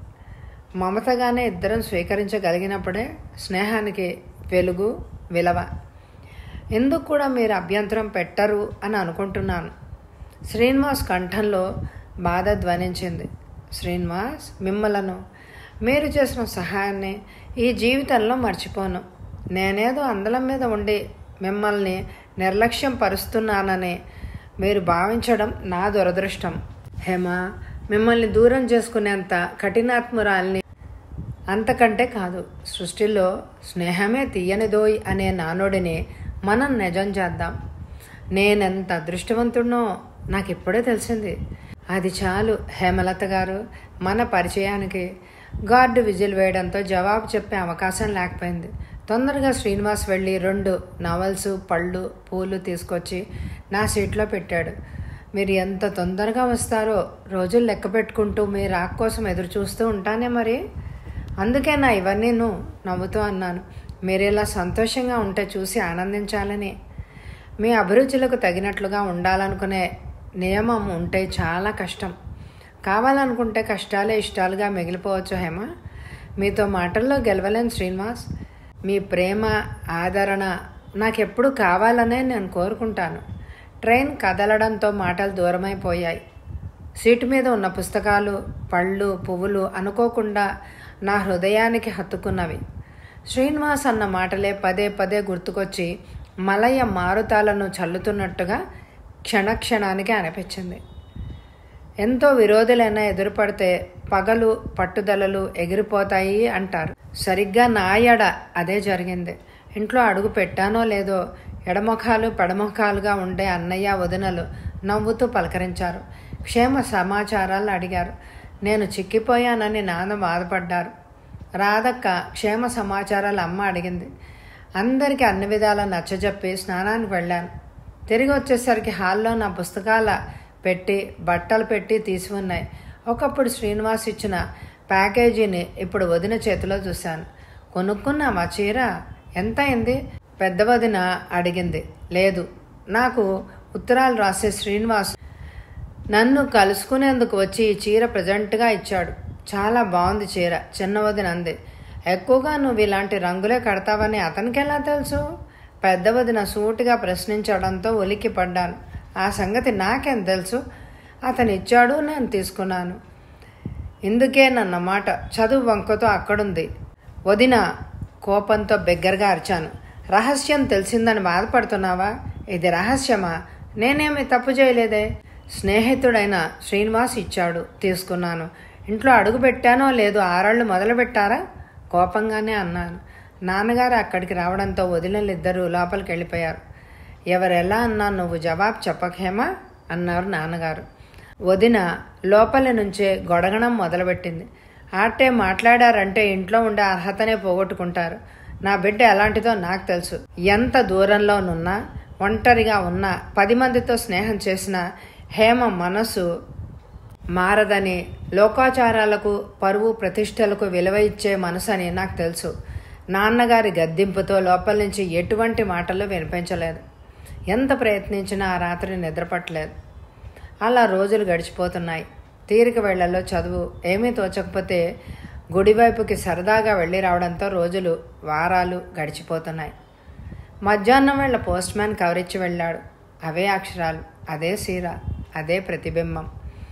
మమతగానే ఇద్దరం స్వీకరించగలిగినప్పుడే స్నేహానికి వెలుగు విలువ ఎందుకు కూడా మీరు అభ్యంతరం పెట్టరు అని అనుకుంటున్నాను శ్రీనివాస్ కంఠంలో బాధ ధ్వనించింది శ్రీనివాస్ మిమ్మలను మీరు చేసిన సహాయాన్ని ఈ జీవితంలో మర్చిపోను నేనేదో అందలం మీద ఉండి మిమ్మల్ని నిర్లక్ష్యం పరుస్తున్నానని మీరు భావించడం నా దురదృష్టం హేమ మిమ్మల్ని దూరం చేసుకునేంత కఠినాత్మురాల్ని అంతకంటే కాదు సృష్టిలో స్నేహమే తీయనిదోయ్ అనే నానుడిని మనం నిజం చేద్దాం నేనెంత అదృష్టవంతుడినో నాకు ఇప్పుడే తెలిసింది అది చాలు హేమలత గారు మన పరిచయానికి గార్డు విజిల్ వేయడంతో జవాబు చెప్పే అవకాశం లేకపోయింది తొందరగా శ్రీనివాస్ వెళ్ళి రెండు నవల్స్ పళ్ళు పూలు తీసుకొచ్చి నా సీట్లో పెట్టాడు మీరు ఎంత తొందరగా వస్తారో రోజులు లెక్క పెట్టుకుంటూ మీ రాక్ కోసం ఎదురు చూస్తూ ఉంటానే మరి అందుకే నా ఇవన్నీ నువ్వు నవ్వుతూ అన్నాను మీరు ఇలా సంతోషంగా ఉంటే చూసి ఆనందించాలని మీ అభిరుచులకు తగినట్లుగా ఉండాలనుకునే నియమం ఉంటే చాలా కష్టం కావాలనుకుంటే కష్టాలే ఇష్టాలుగా మిగిలిపోవచ్చు హేమ మీతో మాటల్లో గెలవలేను శ్రీనివాస్ మీ ప్రేమ ఆదరణ నాకెప్పుడు కావాలనే నేను కోరుకుంటాను ట్రైన్ కదలడంతో మాటలు దూరమైపోయాయి సీటు మీద ఉన్న పుస్తకాలు పళ్ళు పువ్వులు అనుకోకుండా నా హృదయానికి హత్తుకున్నవి శ్రీనివాస్ అన్న మాటలే పదే పదే గుర్తుకొచ్చి మలయ మారుతాలను చల్లుతున్నట్టుగా క్షణక్షణానికి అనిపించింది ఎంతో విరోధులైనా ఎదురుపడితే పగలు పట్టుదలలు ఎగిరిపోతాయి అంటారు సరిగ్గా నా ఎడ అదే జరిగింది ఇంట్లో అడుగు పెట్టానో లేదో ఎడముఖాలు పెడముఖాలుగా ఉండే అన్నయ్య వదినలు నవ్వుతూ పలకరించారు క్షేమ సమాచారాలు అడిగారు నేను చిక్కిపోయానని నాన్న బాధపడ్డారు రాధక్క క్షేమ సమాచారాలు అమ్మ అడిగింది అందరికీ అన్ని విధాలా నచ్చజెప్పి స్నానానికి వెళ్ళాను తిరిగి వచ్చేసరికి హాల్లో నా పుస్తకాల పెట్టి బట్టలు పెట్టి తీసి ఉన్నాయి ఒకప్పుడు శ్రీనివాస్ ఇచ్చిన ప్యాకేజీని ఇప్పుడు వదిన చేతిలో చూశాను కొనుక్కున్నామా చీర ఎంత అయింది పెద్ద వదిన అడిగింది లేదు నాకు ఉత్తరాలు రాసే శ్రీనివాస్ నన్ను కలుసుకునేందుకు వచ్చి ఈ చీర ప్రజెంట్గా ఇచ్చాడు చాలా బాగుంది చీర చిన్న వదిన అంది ఎక్కువగా నువ్వు ఇలాంటి రంగులే కడతావని అతనికి ఎలా తెలుసు పెద్ద వదిన సూటిగా ప్రశ్నించడంతో ఉలిక్కి పడ్డాను ఆ సంగతి నాకేం తెలుసు అతను ఇచ్చాడు నేను తీసుకున్నాను ఇందుకే నన్న మాట చదువు వంకతో అక్కడుంది వదిన కోపంతో బిగ్గరగా అరిచాను రహస్యం తెలిసిందని బాధపడుతున్నావా ఇది రహస్యమా నేనేమి తప్పు చేయలేదే స్నేహితుడైన శ్రీనివాస్ ఇచ్చాడు తీసుకున్నాను ఇంట్లో అడుగు పెట్టానో లేదో ఆరాళ్ళు మొదలు పెట్టారా కోపంగానే అన్నాను నాన్నగారు అక్కడికి రావడంతో వదిలిద్దరూ లోపలికి వెళ్ళిపోయారు ఎవరెలా అన్నా నువ్వు జవాబు చెప్పకేమా అన్నారు నాన్నగారు వదిన లోపలి నుంచే గొడగడం మొదలుపెట్టింది ఆటే మాట్లాడారంటే ఇంట్లో ఉండే అర్హతనే పోగొట్టుకుంటారు నా బిడ్డ ఎలాంటిదో నాకు తెలుసు ఎంత దూరంలోనున్నా ఒంటరిగా ఉన్నా పది మందితో స్నేహం చేసిన హేమ మనసు మారదని లోకాచారాలకు పరువు ప్రతిష్టలకు విలువ ఇచ్చే మనసు అని నాకు తెలుసు నాన్నగారి గద్దింపుతో లోపల నుంచి ఎటువంటి మాటలు వినిపించలేదు ఎంత ప్రయత్నించినా ఆ రాత్రి నిద్రపట్టలేదు అలా రోజులు గడిచిపోతున్నాయి తీరిక వేళల్లో చదువు ఏమీ తోచకపోతే గుడివైపుకి సరదాగా వెళ్ళి రావడంతో రోజులు వారాలు గడిచిపోతున్నాయి మధ్యాహ్నం వేళ పోస్ట్ మ్యాన్ కవరిచ్చి వెళ్ళాడు అవే అక్షరాలు అదే సీర అదే ప్రతిబింబం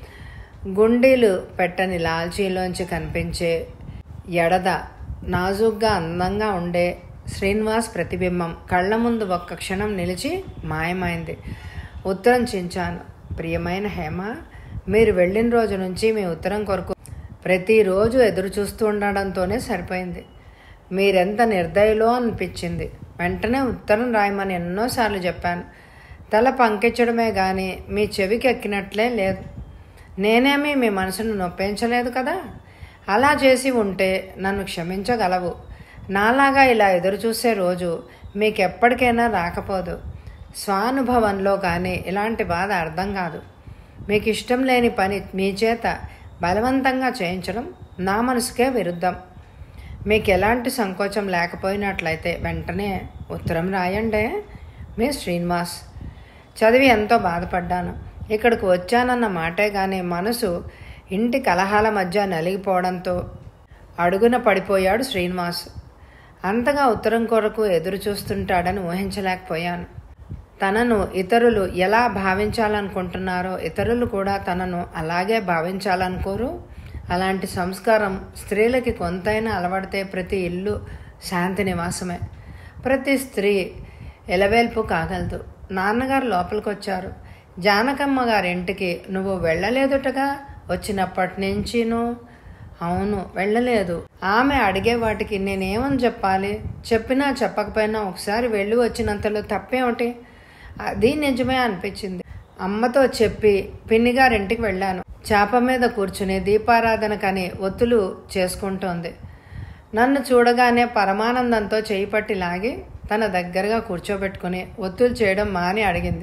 గుండీలు పెట్టని లాల్చీలోంచి కనిపించే ఎడద నాజుగ్గా అందంగా ఉండే శ్రీనివాస్ ప్రతిబింబం కళ్ళ ముందు ఒక్క క్షణం నిలిచి మాయమైంది ఉత్తరం చించాను ప్రియమైన హేమ మీరు వెళ్ళిన రోజు నుంచి మీ ఉత్తరం కొరకు ప్రతిరోజు ఎదురు చూస్తూ ఉండడంతోనే సరిపోయింది మీరెంత నిర్దయలో అనిపించింది వెంటనే ఉత్తరం రాయమని ఎన్నోసార్లు చెప్పాను తల పంకించడమే కానీ మీ చెవికి ఎక్కినట్లే లేదు నేనేమీ మీ మనసును నొప్పించలేదు కదా అలా చేసి ఉంటే నన్ను క్షమించగలవు నాలాగా ఇలా ఎదురు చూసే రోజు మీకెప్పటికైనా రాకపోదు స్వానుభవంలో కానీ ఇలాంటి బాధ అర్థం కాదు మీకు ఇష్టం లేని పని మీ చేత బలవంతంగా చేయించడం నా మనసుకే విరుద్ధం మీకు ఎలాంటి సంకోచం లేకపోయినట్లయితే వెంటనే ఉత్తరం రాయండి మీ శ్రీనివాస్ చదివి ఎంతో బాధపడ్డాను ఇక్కడికి వచ్చానన్న మాటే కానీ మనసు ఇంటి కలహాల మధ్య నలిగిపోవడంతో అడుగున పడిపోయాడు శ్రీనివాస్ అంతగా ఉత్తరం కొరకు ఎదురు చూస్తుంటాడని ఊహించలేకపోయాను తనను ఇతరులు ఎలా భావించాలనుకుంటున్నారో ఇతరులు కూడా తనను అలాగే భావించాలనుకోరు అలాంటి సంస్కారం స్త్రీలకి కొంతైనా అలవడితే ప్రతి ఇల్లు శాంతి నివాసమే ప్రతి స్త్రీ ఎలవేల్పు కాగలదు నాన్నగారు లోపలికి వచ్చారు జానకమ్మ గారి ఇంటికి నువ్వు వెళ్ళలేదుటగా వచ్చినప్పటి నుంచిను అవును వెళ్ళలేదు ఆమె అడిగే వాటికి నేనేమని చెప్పాలి చెప్పినా చెప్పకపోయినా ఒకసారి వెళ్ళి వచ్చినంతలో తప్పేమిటి అది నిజమే అనిపించింది అమ్మతో చెప్పి పిన్నిగారింటికి వెళ్ళాను చేప మీద కూర్చుని దీపారాధన కని ఒత్తులు చేసుకుంటోంది నన్ను చూడగానే పరమానందంతో చేయి పట్టి లాగి తన దగ్గరగా కూర్చోబెట్టుకుని ఒత్తులు చేయడం మాని అడిగింది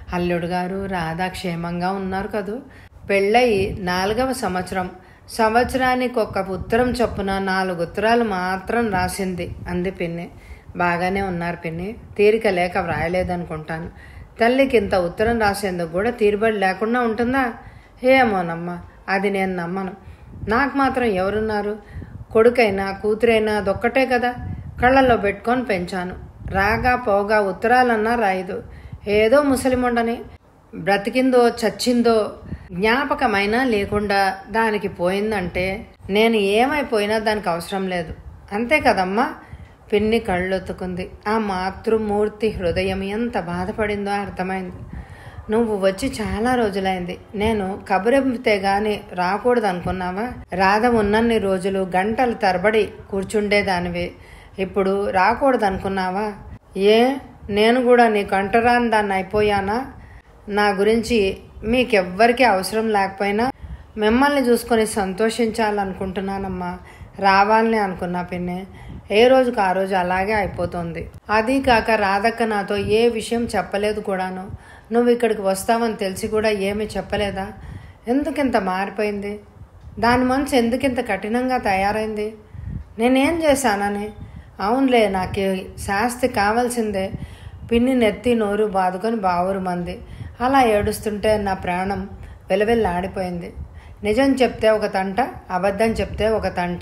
అల్లుడు గారు రాధా క్షేమంగా ఉన్నారు కదూ పెళ్ళయి నాలుగవ సంవత్సరం సంవత్సరానికి ఒక ఉత్తరం చొప్పున నాలుగు ఉత్తరాలు మాత్రం రాసింది అంది పిన్ని బాగానే ఉన్నారు పిన్ని తీరిక లేక వ్రాయలేదనుకుంటాను తల్లికి ఇంత ఉత్తరం రాసేందుకు కూడా తీరుబడి లేకుండా ఉంటుందా ఏమోనమ్మా అది నేను నమ్మను నాకు మాత్రం ఎవరున్నారు కొడుకైనా కూతురైనా అదొక్కటే కదా కళ్ళల్లో పెట్టుకొని పెంచాను రాగా పోగా ఉత్తరాలన్నా రాయదు ఏదో ముసలిముండని బ్రతికిందో చచ్చిందో జ్ఞాపకమైనా లేకుండా దానికి పోయిందంటే నేను ఏమైపోయినా దానికి అవసరం లేదు అంతే కదమ్మా పిన్ని కళ్ళొత్తుకుంది ఆ మాతృమూర్తి హృదయం ఎంత బాధపడిందో అర్థమైంది నువ్వు వచ్చి చాలా రోజులైంది నేను కబురెంపితే గాని రాకూడదు అనుకున్నావా రాధ ఉన్నన్ని రోజులు గంటలు తరబడి కూర్చుండేదానివి ఇప్పుడు రాకూడదు అనుకున్నావా ఏ నేను కూడా నీకు అంటరాని దాన్ని అయిపోయానా నా గురించి మీకెవ్వరికీ అవసరం లేకపోయినా మిమ్మల్ని చూసుకొని సంతోషించాలనుకుంటున్నానమ్మా రావాలని అనుకున్నా పిన్ని ఏ రోజుకు ఆ రోజు అలాగే అయిపోతుంది అది కాక రాధక్క నాతో ఏ విషయం చెప్పలేదు కూడాను నువ్వు ఇక్కడికి వస్తావని తెలిసి కూడా ఏమీ చెప్పలేదా ఎందుకింత మారిపోయింది దాని మనసు ఎందుకింత కఠినంగా తయారైంది నేనేం చేశానని అవునులే నాకు శాస్తి కావాల్సిందే పిన్ని నెత్తి నోరు బాదుకొని బావురు మంది అలా ఏడుస్తుంటే నా ప్రాణం వెలవెల్లాడిపోయింది నిజం చెప్తే ఒక తంట అబద్ధం చెప్తే ఒక తంట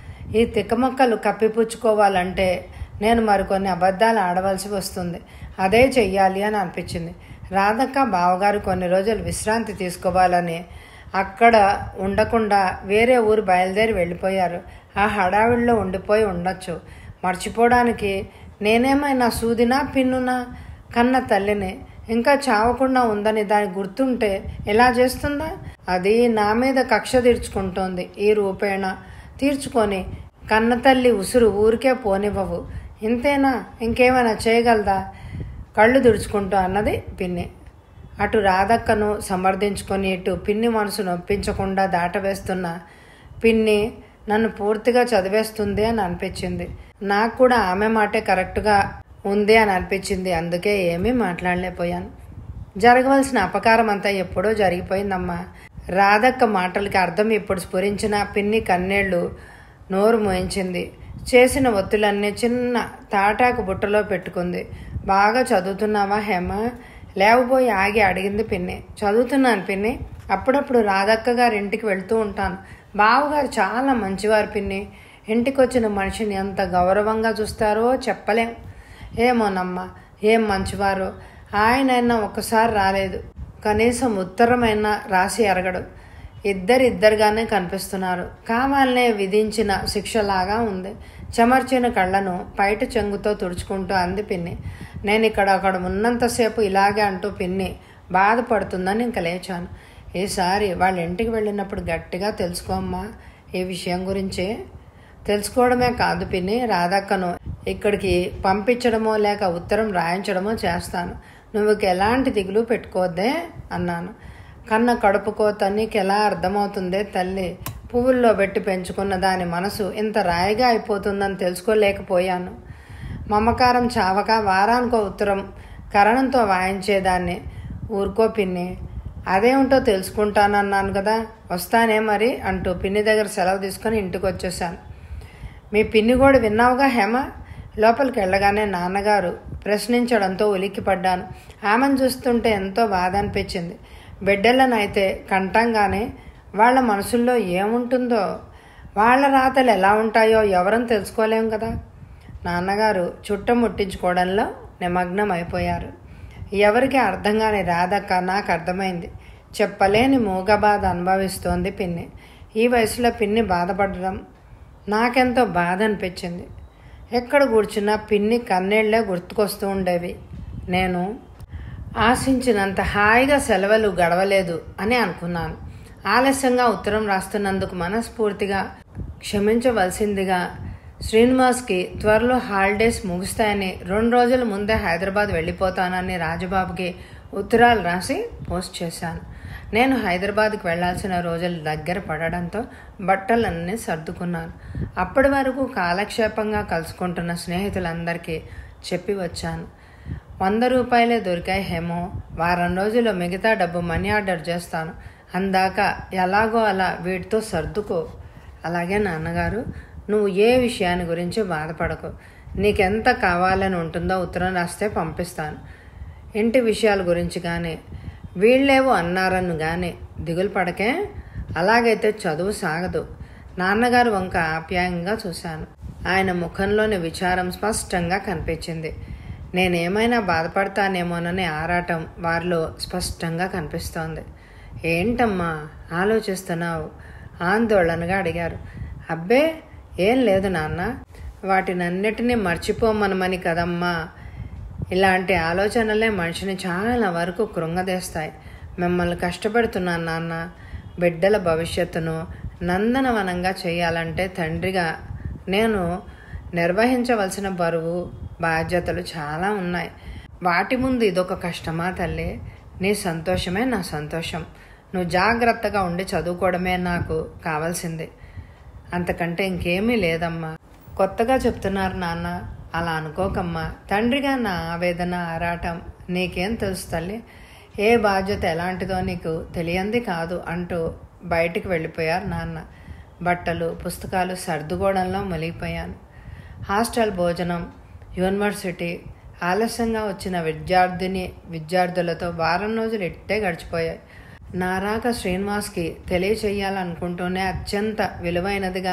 ఈ తిక్కమక్కలు కప్పిపుచ్చుకోవాలంటే నేను మరికొన్ని అబద్ధాలు ఆడవలసి వస్తుంది అదే చెయ్యాలి అని అనిపించింది రాధక్క బావగారు కొన్ని రోజులు విశ్రాంతి తీసుకోవాలని అక్కడ ఉండకుండా వేరే ఊరు బయలుదేరి వెళ్ళిపోయారు ఆ హడావిడిలో ఉండిపోయి ఉండొచ్చు మర్చిపోవడానికి నేనేమైనా సూదినా పిన్నునా కన్న తల్లిని ఇంకా చావకుండా ఉందని దాని గుర్తుంటే ఎలా చేస్తుందా అది నా మీద కక్ష తీర్చుకుంటోంది ఈ రూపేణ తీర్చుకొని కన్నతల్లి ఉసురు ఊరికే పోనివ్వవు ఇంతేనా ఇంకేమైనా చేయగలదా కళ్ళు తుడుచుకుంటూ అన్నది పిన్ని అటు రాధక్కను సమర్థించుకొని ఇటు పిన్ని మనసు నొప్పించకుండా దాటవేస్తున్న పిన్ని నన్ను పూర్తిగా చదివేస్తుంది అని అనిపించింది నాకు కూడా ఆమె మాటే కరెక్ట్గా ఉంది అని అనిపించింది అందుకే ఏమీ మాట్లాడలేకపోయాను జరగవలసిన అపకారం అంతా ఎప్పుడో జరిగిపోయిందమ్మా రాధక్క మాటలకి అర్థం ఇప్పుడు స్ఫురించిన పిన్ని కన్నీళ్లు నోరు మోయించింది చేసిన ఒత్తులన్నీ చిన్న తాటాకు బుట్టలో పెట్టుకుంది బాగా చదువుతున్నావా హేమ లేవబోయి ఆగి అడిగింది పిన్ని చదువుతున్నాను పిన్ని అప్పుడప్పుడు రాధక్క గారి ఇంటికి వెళ్తూ ఉంటాను బావగారు చాలా మంచివారు పిన్ని ఇంటికి వచ్చిన మనిషిని ఎంత గౌరవంగా చూస్తారో చెప్పలేం ఏమోనమ్మా ఏం మంచివారు ఆయనైనా ఒక్కసారి రాలేదు కనీసం ఉత్తరమైనా రాసి ఎరగడు ఇద్దరిద్దరుగానే కనిపిస్తున్నారు కావాలనే విధించిన శిక్షలాగా ఉంది చెమర్చిన కళ్ళను పైట చెంగుతో తుడుచుకుంటూ అంది పిన్ని నేను ఇక్కడ అక్కడ ఉన్నంతసేపు ఇలాగే అంటూ పిన్ని బాధపడుతుందని ఇంక లేచాను ఈసారి వాళ్ళ ఇంటికి వెళ్ళినప్పుడు గట్టిగా తెలుసుకోమ్మా ఈ విషయం గురించి తెలుసుకోవడమే కాదు పిన్ని రాధక్కను ఇక్కడికి పంపించడమో లేక ఉత్తరం రాయించడమో చేస్తాను నువ్వు ఎలాంటి దిగులు పెట్టుకోవద్దే అన్నాను కన్న కడుపుకో తనకి ఎలా అర్థమవుతుందే తల్లి పువ్వుల్లో పెట్టి పెంచుకున్న దాని మనసు ఇంత రాయిగా అయిపోతుందని తెలుసుకోలేకపోయాను మమకారం చావక వారానికో ఉత్తరం కరణంతో వాయించేదాన్ని ఊరుకో పిన్ని అదేమిటో తెలుసుకుంటానన్నాను కదా వస్తానే మరి అంటూ పిన్ని దగ్గర సెలవు తీసుకొని ఇంటికి వచ్చేసాను మీ పిన్ని కూడా విన్నావుగా హేమ లోపలికి వెళ్ళగానే నాన్నగారు ప్రశ్నించడంతో ఉలిక్కిపడ్డాను ఆమెను చూస్తుంటే ఎంతో బాధ అనిపించింది బిడ్డలనైతే కంటంగానే వాళ్ళ మనసుల్లో ఏముంటుందో వాళ్ళ రాతలు ఎలా ఉంటాయో ఎవరని తెలుసుకోలేం కదా నాన్నగారు చుట్టం ముట్టించుకోవడంలో నిమగ్నం అయిపోయారు ఎవరికి అర్థం కాని రాధక్క నాకు అర్థమైంది చెప్పలేని మూగ బాధ అనుభవిస్తోంది పిన్ని ఈ వయసులో పిన్ని బాధపడడం నాకెంతో బాధ అనిపించింది ఎక్కడ కూర్చున్నా పిన్ని కన్నీళ్లే గుర్తుకొస్తూ ఉండేవి నేను ఆశించినంత హాయిగా సెలవులు గడవలేదు అని అనుకున్నాను ఆలస్యంగా ఉత్తరం రాస్తున్నందుకు మనస్ఫూర్తిగా క్షమించవలసిందిగా శ్రీనివాస్కి త్వరలో హాలిడేస్ ముగుస్తాయని రెండు రోజుల ముందే హైదరాబాద్ వెళ్ళిపోతానని రాజబాబుకి ఉత్తరాలు రాసి పోస్ట్ చేశాను నేను హైదరాబాద్కి వెళ్లాల్సిన రోజులు దగ్గర పడడంతో బట్టలన్నీ సర్దుకున్నాను అప్పటి వరకు కాలక్షేపంగా కలుసుకుంటున్న స్నేహితులందరికీ చెప్పి వచ్చాను వంద రూపాయలే దొరికాయి హేమో వారం రోజుల్లో మిగతా డబ్బు మనీ ఆర్డర్ చేస్తాను అందాక ఎలాగో అలా వీటితో సర్దుకో అలాగే నాన్నగారు నువ్వు ఏ విషయాన్ని గురించి బాధపడకు నీకెంత కావాలని ఉంటుందో ఉత్తరం రాస్తే పంపిస్తాను ఇంటి విషయాల గురించి కానీ వీళ్ళేవో అన్నారని కానీ దిగులు పడకే అలాగైతే చదువు సాగదు నాన్నగారు వంక ఆప్యాయంగా చూశాను ఆయన ముఖంలోని విచారం స్పష్టంగా కనిపించింది నేనేమైనా బాధపడతానేమోననే ఆరాటం వారిలో స్పష్టంగా కనిపిస్తోంది ఏంటమ్మా ఆలోచిస్తున్నావు ఆందోళనగా అడిగారు అబ్బే ఏం లేదు నాన్న వాటినన్నిటినీ మర్చిపోమనమని కదమ్మా ఇలాంటి ఆలోచనలే మనిషిని చాలా వరకు కృంగదీస్తాయి మిమ్మల్ని కష్టపెడుతున్నాను నాన్న బిడ్డల భవిష్యత్తును నందనవనంగా చేయాలంటే తండ్రిగా నేను నిర్వహించవలసిన బరువు బాధ్యతలు చాలా ఉన్నాయి వాటి ముందు ఇదొక కష్టమా తల్లి నీ సంతోషమే నా సంతోషం నువ్వు జాగ్రత్తగా ఉండి చదువుకోవడమే నాకు కావాల్సింది అంతకంటే ఇంకేమీ లేదమ్మా కొత్తగా చెప్తున్నారు నాన్న అలా అనుకోకమ్మా తండ్రిగా నా ఆవేదన ఆరాటం నీకేం తెలుసు తల్లి ఏ బాధ్యత ఎలాంటిదో నీకు తెలియంది కాదు అంటూ బయటికి వెళ్ళిపోయారు నాన్న బట్టలు పుస్తకాలు సర్దుకోవడంలో మునిగిపోయాను హాస్టల్ భోజనం యూనివర్సిటీ ఆలస్యంగా వచ్చిన విద్యార్థిని విద్యార్థులతో వారం రోజులు ఇట్టే గడిచిపోయాయి నారాక శ్రీనివాస్కి తెలియచేయాలనుకుంటూనే అత్యంత విలువైనదిగా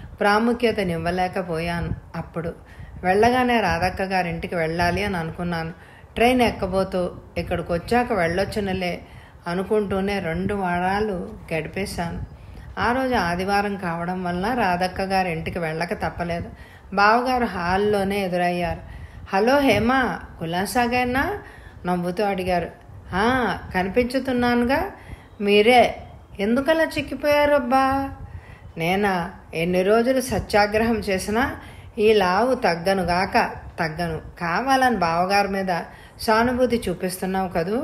ప్రాముఖ్యతనివ్వలేకపోయాను అప్పుడు వెళ్ళగానే రాధక్క గారింటికి వెళ్ళాలి అని అనుకున్నాను ట్రైన్ ఎక్కబోతూ ఇక్కడికి వచ్చాక వెళ్ళొచ్చునలే అనుకుంటూనే రెండు వారాలు గడిపేశాను ఆ రోజు ఆదివారం కావడం వల్ల రాధక్క గారి ఇంటికి వెళ్ళక తప్పలేదు బావగారు హాల్లోనే ఎదురయ్యారు హలో హేమా కులాసాగైనా నవ్వుతూ అడిగారు "ఆ, కనిపించుతున్నానుగా మీరే ఎందుకలా చిక్కిపోయారు అబ్బా నేనా ఎన్ని రోజులు సత్యాగ్రహం చేసినా ఈ లావు తగ్గనుగాక తగ్గను కావాలని బావగారి మీద సానుభూతి చూపిస్తున్నావు కదూ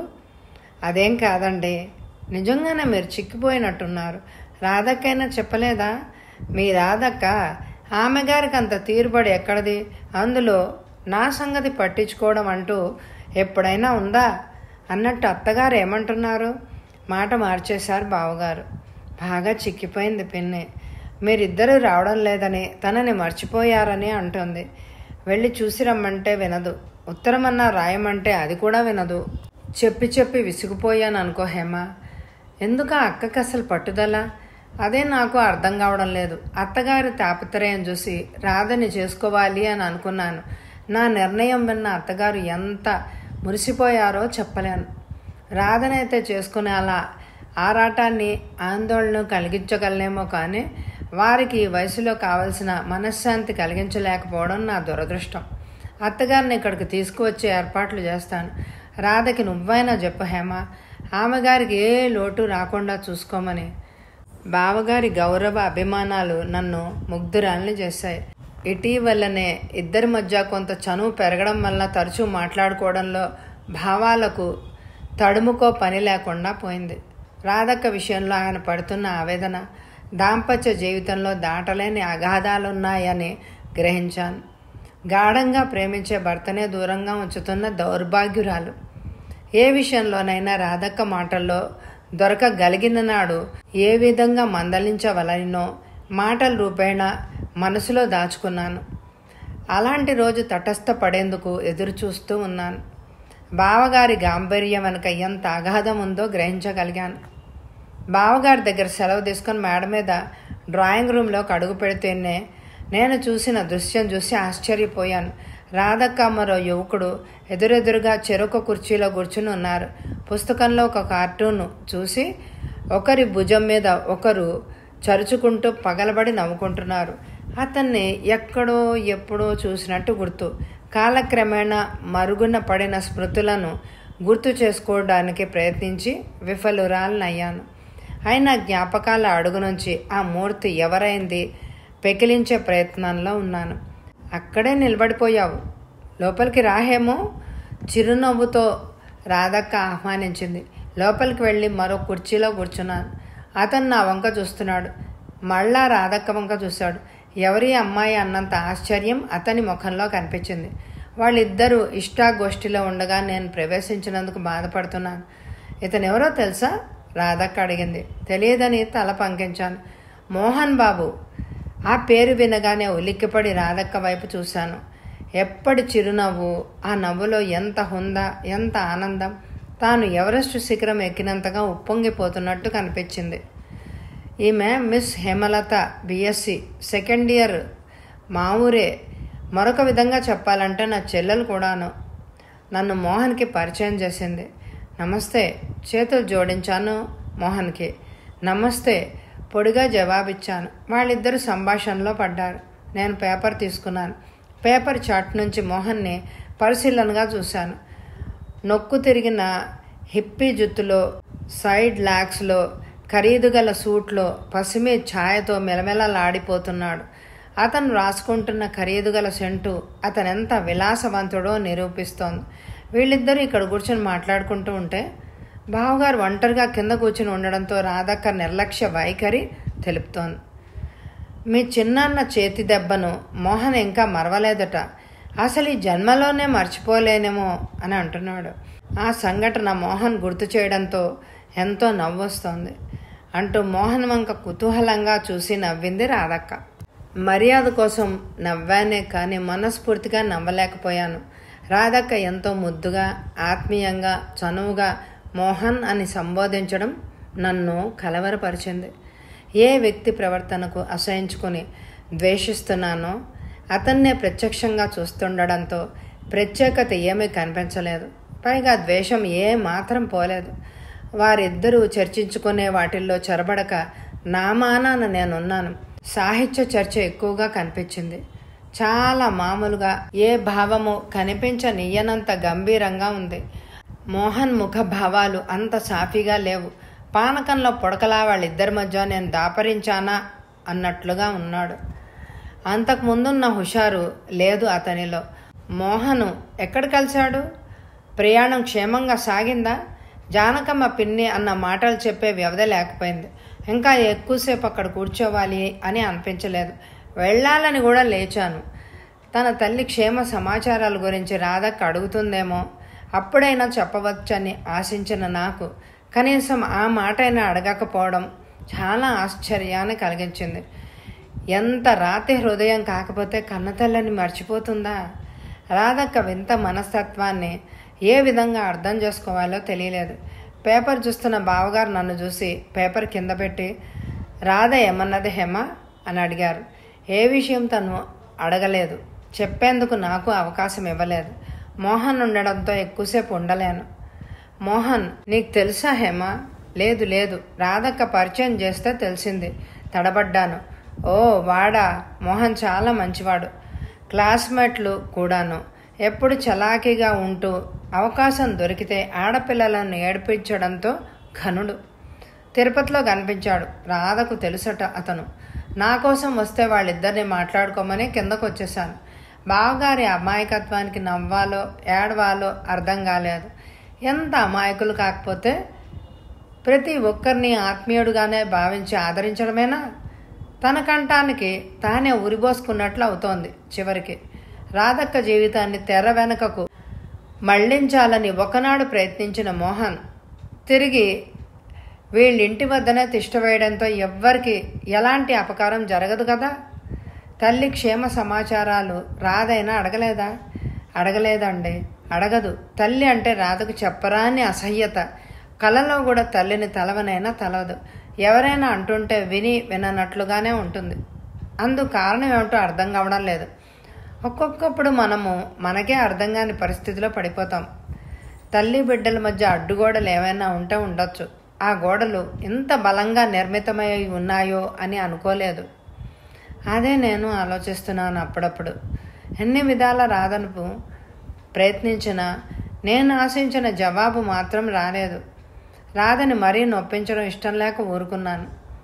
అదేం కాదండి నిజంగానే మీరు చిక్కిపోయినట్టున్నారు రాధక్కైనా చెప్పలేదా మీ రాధక్క ఆమె గారికి అంత తీరుబడి ఎక్కడిది అందులో నా సంగతి పట్టించుకోవడం అంటూ ఎప్పుడైనా ఉందా అన్నట్టు అత్తగారు ఏమంటున్నారు మాట మార్చేశారు బావగారు బాగా చిక్కిపోయింది పిన్ని మీరిద్దరూ రావడం లేదని తనని మర్చిపోయారని అంటుంది వెళ్ళి చూసి రమ్మంటే వినదు ఉత్తరమన్నా రాయమంటే అది కూడా వినదు చెప్పి చెప్పి విసిగిపోయాను అనుకో హేమ ఎందుకు ఆ అక్కకి అసలు పట్టుదల అదే నాకు అర్థం కావడం లేదు అత్తగారి తాపత్రయం చూసి రాధని చేసుకోవాలి అని అనుకున్నాను నా నిర్ణయం విన్న అత్తగారు ఎంత మురిసిపోయారో చెప్పలేను రాధనైతే చేసుకునే అలా ఆరాటాన్ని ఆందోళన కలిగించగలనేమో కానీ వారికి ఈ వయసులో కావలసిన మనశ్శాంతి కలిగించలేకపోవడం నా దురదృష్టం అత్తగారిని ఇక్కడికి తీసుకువచ్చే ఏర్పాట్లు చేస్తాను రాధకి నువ్వైనా చెప్పు హేమ ఆమె గారికి ఏ లోటు రాకుండా చూసుకోమని బావగారి గౌరవ అభిమానాలు నన్ను ముగ్ధురాల్ని చేశాయి ఇటీవలనే ఇద్దరి మధ్య కొంత చనువు పెరగడం వల్ల తరచూ మాట్లాడుకోవడంలో భావాలకు తడుముకో పని లేకుండా పోయింది రాధక్క విషయంలో ఆయన పడుతున్న ఆవేదన దాంపత్య జీవితంలో దాటలేని అగాధాలున్నాయని గ్రహించాను గాఢంగా ప్రేమించే భర్తనే దూరంగా ఉంచుతున్న దౌర్భాగ్యురాలు ఏ విషయంలోనైనా రాధక్క మాటల్లో దొరకగలిగిన నాడు ఏ విధంగా మందలించవలనో మాటల రూపేణ మనసులో దాచుకున్నాను అలాంటి రోజు తటస్థపడేందుకు ఎదురు చూస్తూ ఉన్నాను బావగారి గాంభీర్యం వెనుక ఎంత అగాధం ఉందో గ్రహించగలిగాను బావగారి దగ్గర సెలవు తీసుకొని మేడ మీద డ్రాయింగ్ రూమ్లోకి అడుగు పెడితేనే నేను చూసిన దృశ్యం చూసి ఆశ్చర్యపోయాను రాధక్క మరో యువకుడు ఎదురెదురుగా చెరొక కుర్చీలో కూర్చుని ఉన్నారు పుస్తకంలో ఒక కార్టూన్ చూసి ఒకరి భుజం మీద ఒకరు చరుచుకుంటూ పగలబడి నవ్వుకుంటున్నారు అతన్ని ఎక్కడో ఎప్పుడో చూసినట్టు గుర్తు కాలక్రమేణా మరుగున పడిన స్మృతులను గుర్తు చేసుకోవడానికి ప్రయత్నించి విఫలురాలనయ్యాను అయినా జ్ఞాపకాల అడుగు నుంచి ఆ మూర్తి ఎవరైంది పెకిలించే ప్రయత్నంలో ఉన్నాను అక్కడే నిలబడిపోయావు లోపలికి రాహేమో చిరునవ్వుతో రాధక్క ఆహ్వానించింది లోపలికి వెళ్ళి మరో కుర్చీలో కూర్చున్నాను అతను నా వంక చూస్తున్నాడు మళ్ళా రాధక్క వంక చూశాడు ఎవరి అమ్మాయి అన్నంత ఆశ్చర్యం అతని ముఖంలో కనిపించింది వాళ్ళిద్దరూ ఇష్టాగోష్ఠిలో ఉండగా నేను ప్రవేశించినందుకు బాధపడుతున్నాను ఇతను ఎవరో తెలుసా రాధక్క అడిగింది తెలియదని తల పంకించాను మోహన్ బాబు ఆ పేరు వినగానే ఉలిక్కిపడి రాధక్క వైపు చూశాను ఎప్పటి చిరునవ్వు ఆ నవ్వులో ఎంత హుందా ఎంత ఆనందం తాను ఎవరెస్ట్ శిఖరం ఎక్కినంతగా ఉప్పొంగిపోతున్నట్టు కనిపించింది ఈమె miss Hemalatha BSc second year మా ఊరే మరొక విధంగా చెప్పాలంటే నా చెల్లెలు కూడాను నన్ను మోహన్కి పరిచయం చేసింది నమస్తే చేతులు జోడించాను మోహన్కి నమస్తే పొడిగా జవాబిచ్చాను వాళ్ళిద్దరూ సంభాషణలో పడ్డారు నేను పేపర్ తీసుకున్నాను పేపర్ చాట్ నుంచి మోహన్ని పరిశీలనగా చూశాను నొక్కు తిరిగిన హిప్పీ జుత్తులో సైడ్ లాక్స్లో ఖరీదు గల సూట్లో పసిమి ఛాయతో మెలమెలలాడిపోతున్నాడు అతను రాసుకుంటున్న ఖరీదు గల సెంటు అతనెంత విలాసవంతుడో నిరూపిస్తోంది వీళ్ళిద్దరూ ఇక్కడ కూర్చొని మాట్లాడుకుంటూ ఉంటే బావగారు ఒంటరిగా కింద కూర్చుని ఉండడంతో రాధక్క నిర్లక్ష్య వైఖరి తెలుపుతోంది మీ చిన్నాన్న చేతి దెబ్బను మోహన్ ఇంకా మరవలేదట అసలు ఈ జన్మలోనే మర్చిపోలేనేమో అని అంటున్నాడు ఆ సంఘటన మోహన్ గుర్తు చేయడంతో ఎంతో నవ్వొస్తోంది అంటూ మోహన్ వంక కుతూహలంగా చూసి నవ్వింది రాధక్క మర్యాద కోసం నవ్వానే కానీ మనస్ఫూర్తిగా నవ్వలేకపోయాను రాధక్క ఎంతో ముద్దుగా ఆత్మీయంగా చనువుగా మోహన్ అని సంబోధించడం నన్ను కలవరపరిచింది ఏ వ్యక్తి ప్రవర్తనకు అసహించుకొని ద్వేషిస్తున్నానో అతన్నే ప్రత్యక్షంగా చూస్తుండడంతో ప్రత్యేకత ఏమీ కనిపించలేదు పైగా ద్వేషం ఏ మాత్రం పోలేదు వారిద్దరూ చర్చించుకునే వాటిల్లో చొరబడక నా మానాన నేనున్నాను సాహిత్య చర్చ ఎక్కువగా కనిపించింది చాలా మామూలుగా ఏ భావము కనిపించనియ్యనంత గంభీరంగా ఉంది మోహన్ ముఖ భావాలు అంత సాఫీగా లేవు పానకంలో పొడకలా వాళ్ళిద్దరి మధ్య నేను దాపరించానా అన్నట్లుగా ఉన్నాడు అంతకు ముందున్న హుషారు లేదు అతనిలో మోహను ఎక్కడ కలిశాడు ప్రయాణం క్షేమంగా సాగిందా జానకమ్మ పిన్ని అన్న మాటలు చెప్పే వ్యవధి లేకపోయింది ఇంకా ఎక్కువసేపు అక్కడ కూర్చోవాలి అని అనిపించలేదు వెళ్ళాలని కూడా లేచాను తన తల్లి క్షేమ సమాచారాల గురించి రాధక్క అడుగుతుందేమో అప్పుడైనా చెప్పవచ్చని ఆశించిన నాకు కనీసం ఆ మాటైనా అడగకపోవడం చాలా ఆశ్చర్యాన్ని కలిగించింది ఎంత రాతి హృదయం కాకపోతే కన్నతల్లని మర్చిపోతుందా రాధక్క వింత మనస్తత్వాన్ని ఏ విధంగా అర్థం చేసుకోవాలో తెలియలేదు పేపర్ చూస్తున్న బావగారు నన్ను చూసి పేపర్ కింద పెట్టి రాధ ఏమన్నది హేమ అని అడిగారు ఏ విషయం తను అడగలేదు చెప్పేందుకు నాకు అవకాశం ఇవ్వలేదు మోహన్ ఉండడంతో ఎక్కువసేపు ఉండలేను మోహన్ నీకు తెలుసా హేమ లేదు లేదు రాధక్క పరిచయం చేస్తే తెలిసింది తడబడ్డాను ఓ వాడా మోహన్ చాలా మంచివాడు క్లాస్మేట్లు కూడాను ఎప్పుడు చలాకీగా ఉంటూ అవకాశం దొరికితే ఆడపిల్లలను ఏడిపించడంతో ఘనుడు తిరుపతిలో కనిపించాడు రాధకు తెలుసట అతను నా కోసం వస్తే వాళ్ళిద్దరిని మాట్లాడుకోమని కిందకు వచ్చేసాను బావగారి అమాయకత్వానికి నవ్వాలో ఏడవాలో అర్థం కాలేదు ఎంత అమాయకులు కాకపోతే ప్రతి ఒక్కరిని ఆత్మీయుడుగానే భావించి ఆదరించడమేనా తన కంఠానికి తానే ఉరిబోసుకున్నట్లు అవుతోంది చివరికి రాధక్క జీవితాన్ని తెర వెనుకకు మళ్లించాలని ఒకనాడు ప్రయత్నించిన మోహన్ తిరిగి వీళ్ళింటి వద్దనే తిష్టవేయడంతో ఎవ్వరికి ఎలాంటి అపకారం జరగదు కదా తల్లి క్షేమ సమాచారాలు రాధైనా అడగలేదా అడగలేదండి అడగదు తల్లి అంటే రాధకు చెప్పరాని అసహ్యత కలలో కూడా తల్లిని తలవనైనా తలవదు ఎవరైనా అంటుంటే విని విననట్లుగానే ఉంటుంది అందు కారణం ఏమిటో అర్థం కావడం లేదు ఒక్కొక్కప్పుడు మనము మనకే అర్థం కాని పరిస్థితిలో పడిపోతాం తల్లి బిడ్డల మధ్య అడ్డుగోడలు ఏమైనా ఉంటే ఉండొచ్చు ఆ గోడలు ఎంత బలంగా నిర్మితమై ఉన్నాయో అని అనుకోలేదు అదే నేను ఆలోచిస్తున్నాను అప్పుడప్పుడు ఎన్ని విధాల రాదనుపు ప్రయత్నించినా నేను ఆశించిన జవాబు మాత్రం రాలేదు రాదని మరీ నొప్పించడం ఇష్టం లేక ఊరుకున్నాను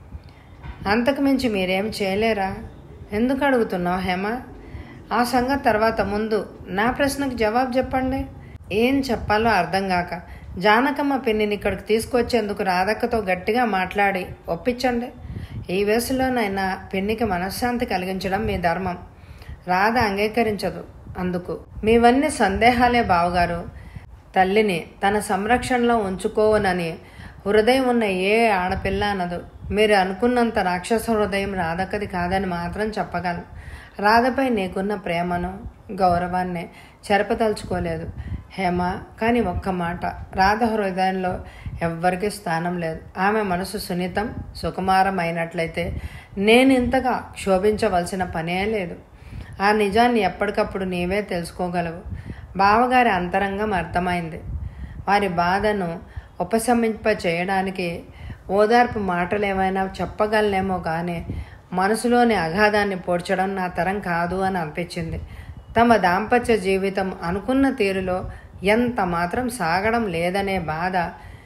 అంతకు మించి మీరేం చేయలేరా ఎందుకు అడుగుతున్నావు హేమ ఆ సంగతి తర్వాత ముందు నా ప్రశ్నకు జవాబు చెప్పండి ఏం చెప్పాలో అర్థం కాక జానకమ్మ పిన్నిని ఇక్కడికి తీసుకొచ్చేందుకు రాధక్కతో గట్టిగా మాట్లాడి ఒప్పించండి ఈ వయసులోనైనా పిన్నికి మనశ్శాంతి కలిగించడం మీ ధర్మం రాధ అంగీకరించదు అందుకు మీవన్నీ సందేహాలే బావగారు తల్లిని తన సంరక్షణలో ఉంచుకోవనని హృదయం ఉన్న ఏ ఆడపిల్ల అనదు మీరు అనుకున్నంత రాక్షస హృదయం రాధకది కాదని మాత్రం చెప్పగలను రాధపై నీకున్న ప్రేమను గౌరవాన్ని చెరపదలుచుకోలేదు హేమ కానీ ఒక్క మాట రాధ హృదయంలో ఎవ్వరికీ స్థానం లేదు ఆమె మనసు సున్నితం సుకుమారం అయినట్లయితే నేను ఇంతగా క్షోభించవలసిన పనే లేదు ఆ నిజాన్ని ఎప్పటికప్పుడు నీవే తెలుసుకోగలవు బావగారి అంతరంగం అర్థమైంది వారి బాధను ఉపశమింప చేయడానికి ఓదార్పు మాటలు ఏమైనా చెప్పగలనేమో కానీ మనసులోని అగాధాన్ని పోడ్చడం నా తరం కాదు అని అనిపించింది తమ దాంపత్య జీవితం అనుకున్న తీరులో ఎంత మాత్రం సాగడం లేదనే బాధ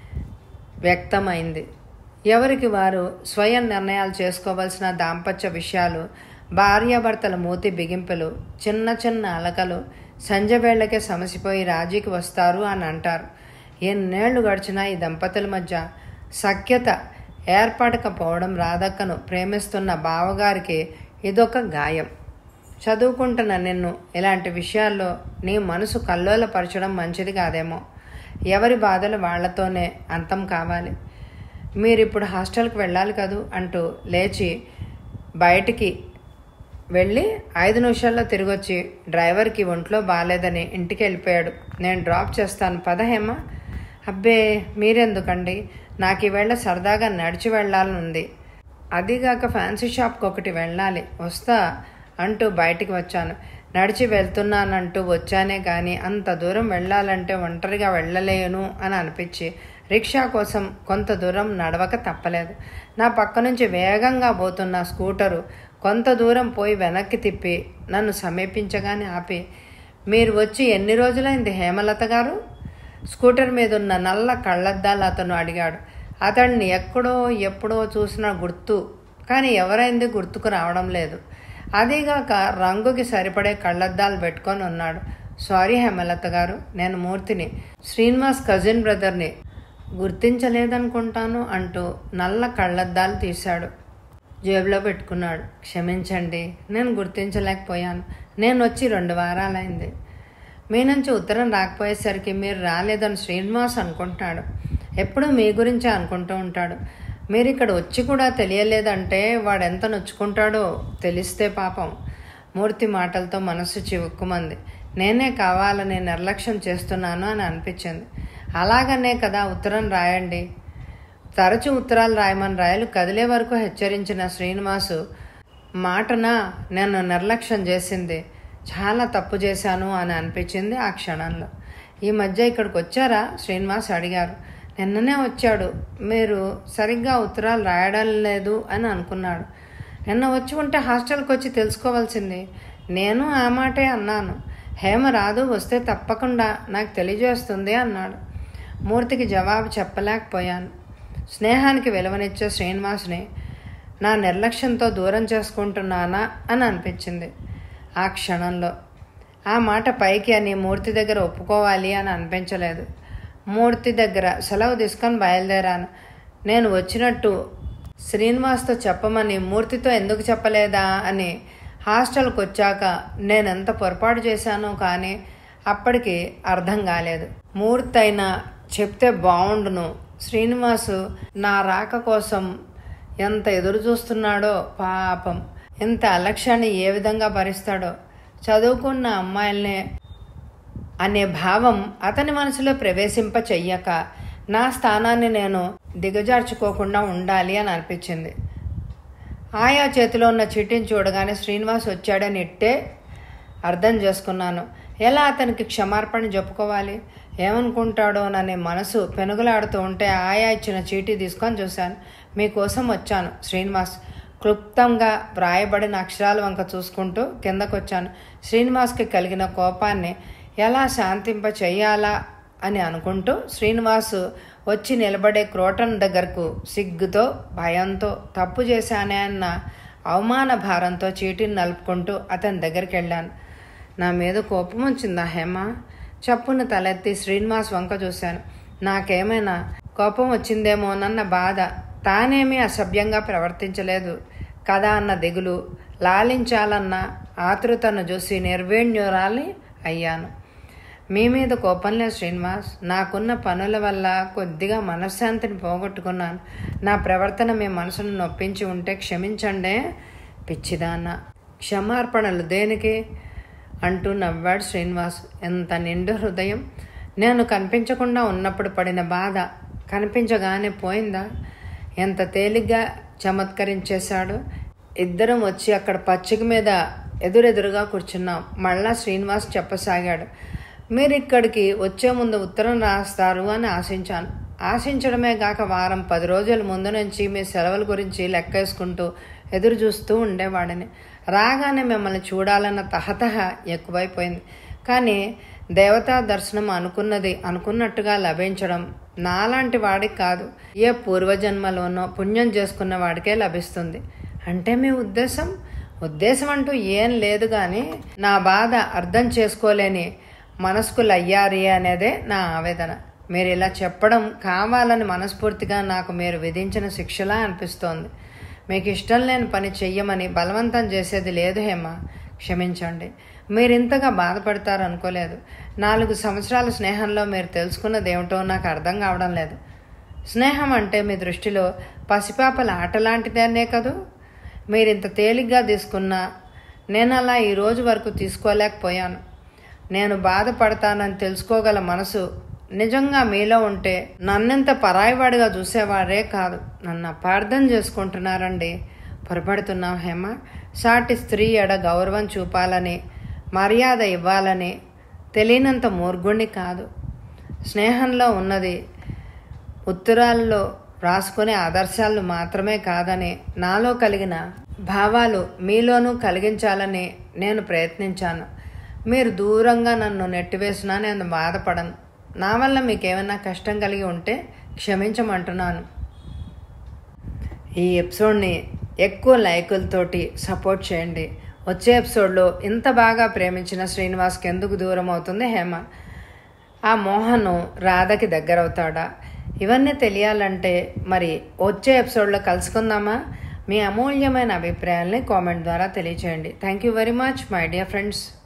వ్యక్తమైంది ఎవరికి వారు స్వయం నిర్ణయాలు చేసుకోవాల్సిన దాంపత్య విషయాలు భార్యాభర్తల మూతి బిగింపులు చిన్న చిన్న అలకలు సంజవేళ్లకే సమసిపోయి రాజీకి వస్తారు అని అంటారు ఎన్నేళ్లు గడిచినా ఈ దంపతుల మధ్య సఖ్యత ఏర్పడకపోవడం రాధక్కను ప్రేమిస్తున్న బావగారికి ఇదొక గాయం చదువుకుంటున్న నిన్ను ఇలాంటి విషయాల్లో నీ మనసు కల్లోలపరచడం మంచిది కాదేమో ఎవరి బాధలు వాళ్లతోనే అంతం కావాలి మీరిప్పుడు హాస్టల్కి వెళ్ళాలి కదూ అంటూ లేచి బయటికి వెళ్ళి ఐదు నిమిషాల్లో తిరిగొచ్చి డ్రైవర్కి ఒంట్లో బాగాలేదని ఇంటికి వెళ్ళిపోయాడు నేను డ్రాప్ చేస్తాను పదహేమా అబ్బే మీరెందుకండి నాకు ఈవేళ సరదాగా నడిచి వెళ్ళాలని ఉంది అదిగాక ఫ్యాన్సీ షాప్కి ఒకటి వెళ్ళాలి వస్తా అంటూ బయటికి వచ్చాను నడిచి వెళ్తున్నానంటూ వచ్చానే కానీ అంత దూరం వెళ్ళాలంటే ఒంటరిగా వెళ్ళలేను అని అనిపించి రిక్షా కోసం కొంత దూరం నడవక తప్పలేదు నా పక్క నుంచి వేగంగా పోతున్న స్కూటరు కొంత దూరం పోయి వెనక్కి తిప్పి నన్ను సమీపించగానే ఆపి మీరు వచ్చి ఎన్ని రోజులైంది హేమలత గారు స్కూటర్ మీద ఉన్న నల్ల కళ్ళద్దాలు అతను అడిగాడు అతడిని ఎక్కడో ఎప్పుడో చూసిన గుర్తు కానీ ఎవరైంది గుర్తుకు రావడం లేదు అదీగాక రంగుకి సరిపడే కళ్ళద్దాలు పెట్టుకొని ఉన్నాడు సారీ హేమలత గారు నేను మూర్తిని శ్రీనివాస్ కజిన్ బ్రదర్ని గుర్తించలేదనుకుంటాను అంటూ నల్ల కళ్ళద్దాలు తీశాడు జేబులో పెట్టుకున్నాడు క్షమించండి నేను గుర్తించలేకపోయాను నేను వచ్చి రెండు వారాలైంది మీ నుంచి ఉత్తరం రాకపోయేసరికి మీరు రాలేదని శ్రీనివాస్ అనుకుంటున్నాడు ఎప్పుడూ మీ గురించే అనుకుంటూ ఉంటాడు మీరు ఇక్కడ వచ్చి కూడా తెలియలేదంటే వాడెంత నొచ్చుకుంటాడో తెలిస్తే పాపం మూర్తి మాటలతో మనసు చివుక్కుమంది నేనే కావాలని నిర్లక్ష్యం చేస్తున్నాను అని అనిపించింది అలాగనే కదా ఉత్తరం రాయండి తరచు ఉత్తరాలు రాయమని రాయలు కదిలే వరకు హెచ్చరించిన శ్రీనివాసు మాటన నన్ను నిర్లక్ష్యం చేసింది చాలా తప్పు చేశాను అని అనిపించింది ఆ క్షణంలో ఈ మధ్య ఇక్కడికి వచ్చారా శ్రీనివాస్ అడిగారు నిన్ననే వచ్చాడు మీరు సరిగ్గా ఉత్తరాలు రాయడం లేదు అని అనుకున్నాడు నిన్న వచ్చి ఉంటే హాస్టల్కి వచ్చి తెలుసుకోవాల్సింది నేను ఆ మాటే అన్నాను హేమ రాదు వస్తే తప్పకుండా నాకు తెలియజేస్తుంది అన్నాడు మూర్తికి జవాబు చెప్పలేకపోయాను స్నేహానికి విలువనిచ్చే శ్రీనివాస్ని నా నిర్లక్ష్యంతో దూరం చేసుకుంటున్నానా అని అనిపించింది ఆ క్షణంలో ఆ మాట పైకి అని మూర్తి దగ్గర ఒప్పుకోవాలి అని అనిపించలేదు మూర్తి దగ్గర సెలవు తీసుకొని బయలుదేరాను నేను వచ్చినట్టు శ్రీనివాస్తో చెప్పమని మూర్తితో ఎందుకు చెప్పలేదా అని హాస్టల్కి వచ్చాక నేనెంత పొరపాటు చేశానో కానీ అప్పటికి అర్థం కాలేదు మూర్తి అయినా చెప్తే బాగుండును శ్రీనివాసు నా రాక కోసం ఎంత ఎదురు చూస్తున్నాడో పాపం ఎంత అలక్ష్యాన్ని ఏ విధంగా భరిస్తాడో చదువుకున్న అమ్మాయిల్ని అనే భావం అతని మనసులో ప్రవేశింప చెయ్యక నా స్థానాన్ని నేను దిగజార్చుకోకుండా ఉండాలి అని అనిపించింది ఆయా చేతిలో ఉన్న చీటీని చూడగానే శ్రీనివాస్ వచ్చాడని ఇట్టే అర్థం చేసుకున్నాను ఎలా అతనికి క్షమార్పణ చెప్పుకోవాలి ఏమనుకుంటాడోననే మనసు పెనుగులాడుతూ ఉంటే ఆయా ఇచ్చిన చీటీ తీసుకొని చూశాను మీకోసం వచ్చాను శ్రీనివాస్ క్లుప్తంగా వ్రాయబడిన అక్షరాల వంక చూసుకుంటూ కిందకొచ్చాను శ్రీనివాస్కి కలిగిన కోపాన్ని ఎలా శాంతింప చెయ్యాలా అని అనుకుంటూ శ్రీనివాసు వచ్చి నిలబడే క్రోటన్ దగ్గరకు సిగ్గుతో భయంతో తప్పు చేశానే అన్న అవమాన భారంతో చీటీని నలుపుకుంటూ అతని దగ్గరికి వెళ్ళాను నా మీద కోపం వచ్చిందా హేమ చప్పున తలెత్తి శ్రీనివాస్ వంక చూశాను నాకేమైనా కోపం వచ్చిందేమోనన్న బాధ తానేమీ అసభ్యంగా ప్రవర్తించలేదు కదా అన్న దిగులు లాలించాలన్న ఆతృతను చూసి నిర్వేణ్యురాలి అయ్యాను మీ మీద కోపం లేదు శ్రీనివాస్ నాకున్న పనుల వల్ల కొద్దిగా మనశ్శాంతిని పోగొట్టుకున్నాను నా ప్రవర్తన మీ మనసును నొప్పించి ఉంటే క్షమించండి పిచ్చిదాన్న క్షమార్పణలు దేనికి అంటూ నవ్వాడు శ్రీనివాస్ ఎంత నిండు హృదయం నేను కనిపించకుండా ఉన్నప్పుడు పడిన బాధ కనిపించగానే పోయిందా ఎంత తేలిగ్గా చమత్కరించేశాడు ఇద్దరం వచ్చి అక్కడ పచ్చిక మీద ఎదురెదురుగా కూర్చున్నాం మళ్ళా శ్రీనివాస్ చెప్పసాగాడు మీరు ఇక్కడికి వచ్చే ముందు ఉత్తరం రాస్తారు అని ఆశించాను ఆశించడమే గాక వారం పది రోజుల ముందు నుంచి మీ సెలవుల గురించి లెక్కేసుకుంటూ ఎదురు చూస్తూ ఉండేవాడిని రాగానే మిమ్మల్ని చూడాలన్న తహతహ ఎక్కువైపోయింది కానీ దేవతా దర్శనం అనుకున్నది అనుకున్నట్టుగా లభించడం నాలాంటి వాడికి కాదు ఏ పూర్వజన్మలోనో పుణ్యం చేసుకున్న వాడికే లభిస్తుంది అంటే మీ ఉద్దేశం ఉద్దేశం అంటూ ఏం లేదు కానీ నా బాధ అర్థం చేసుకోలేని మనస్కులు అయ్యారి అనేదే నా ఆవేదన మీరు ఇలా చెప్పడం కావాలని మనస్ఫూర్తిగా నాకు మీరు విధించిన శిక్షలా అనిపిస్తోంది మీకు ఇష్టం లేని పని చెయ్యమని బలవంతం చేసేది లేదు హేమ క్షమించండి మీరు ఇంతగా బాధపడతారు అనుకోలేదు నాలుగు సంవత్సరాల స్నేహంలో మీరు తెలుసుకున్నది ఏమిటో నాకు అర్థం కావడం లేదు స్నేహం అంటే మీ దృష్టిలో పసిపాపల ఆట లాంటిదేనే కదూ మీరు ఇంత తేలిగ్గా తీసుకున్నా నేను అలా ఈ రోజు వరకు తీసుకోలేకపోయాను నేను బాధపడతానని తెలుసుకోగల మనసు నిజంగా మీలో ఉంటే నన్నెంత పరాయివాడిగా చూసేవారే కాదు నన్ను అపార్థం చేసుకుంటున్నారండి పొరపడుతున్నాం హేమ సాటి స్త్రీ ఎడ గౌరవం చూపాలని మర్యాద ఇవ్వాలని తెలియనంత మూర్గుణ్ణి కాదు స్నేహంలో ఉన్నది ఉత్తరాల్లో రాసుకునే ఆదర్శాలు మాత్రమే కాదని నాలో కలిగిన భావాలు మీలోనూ కలిగించాలని నేను ప్రయత్నించాను మీరు దూరంగా నన్ను నెట్టివేసినా నేను బాధపడను నా వల్ల మీకేమైనా కష్టం కలిగి ఉంటే క్షమించమంటున్నాను ఈ ఎపిసోడ్ని ఎక్కువ లైకులతోటి సపోర్ట్ చేయండి వచ్చే ఎపిసోడ్లో ఇంత బాగా ప్రేమించిన శ్రీనివాస్కి ఎందుకు దూరం అవుతుంది హేమ ఆ మోహను రాధకి దగ్గరవుతాడా ఇవన్నీ తెలియాలంటే మరి వచ్చే ఎపిసోడ్లో కలుసుకుందామా మీ అమూల్యమైన అభిప్రాయాల్ని కామెంట్ ద్వారా తెలియచేయండి thank you very much my dear friends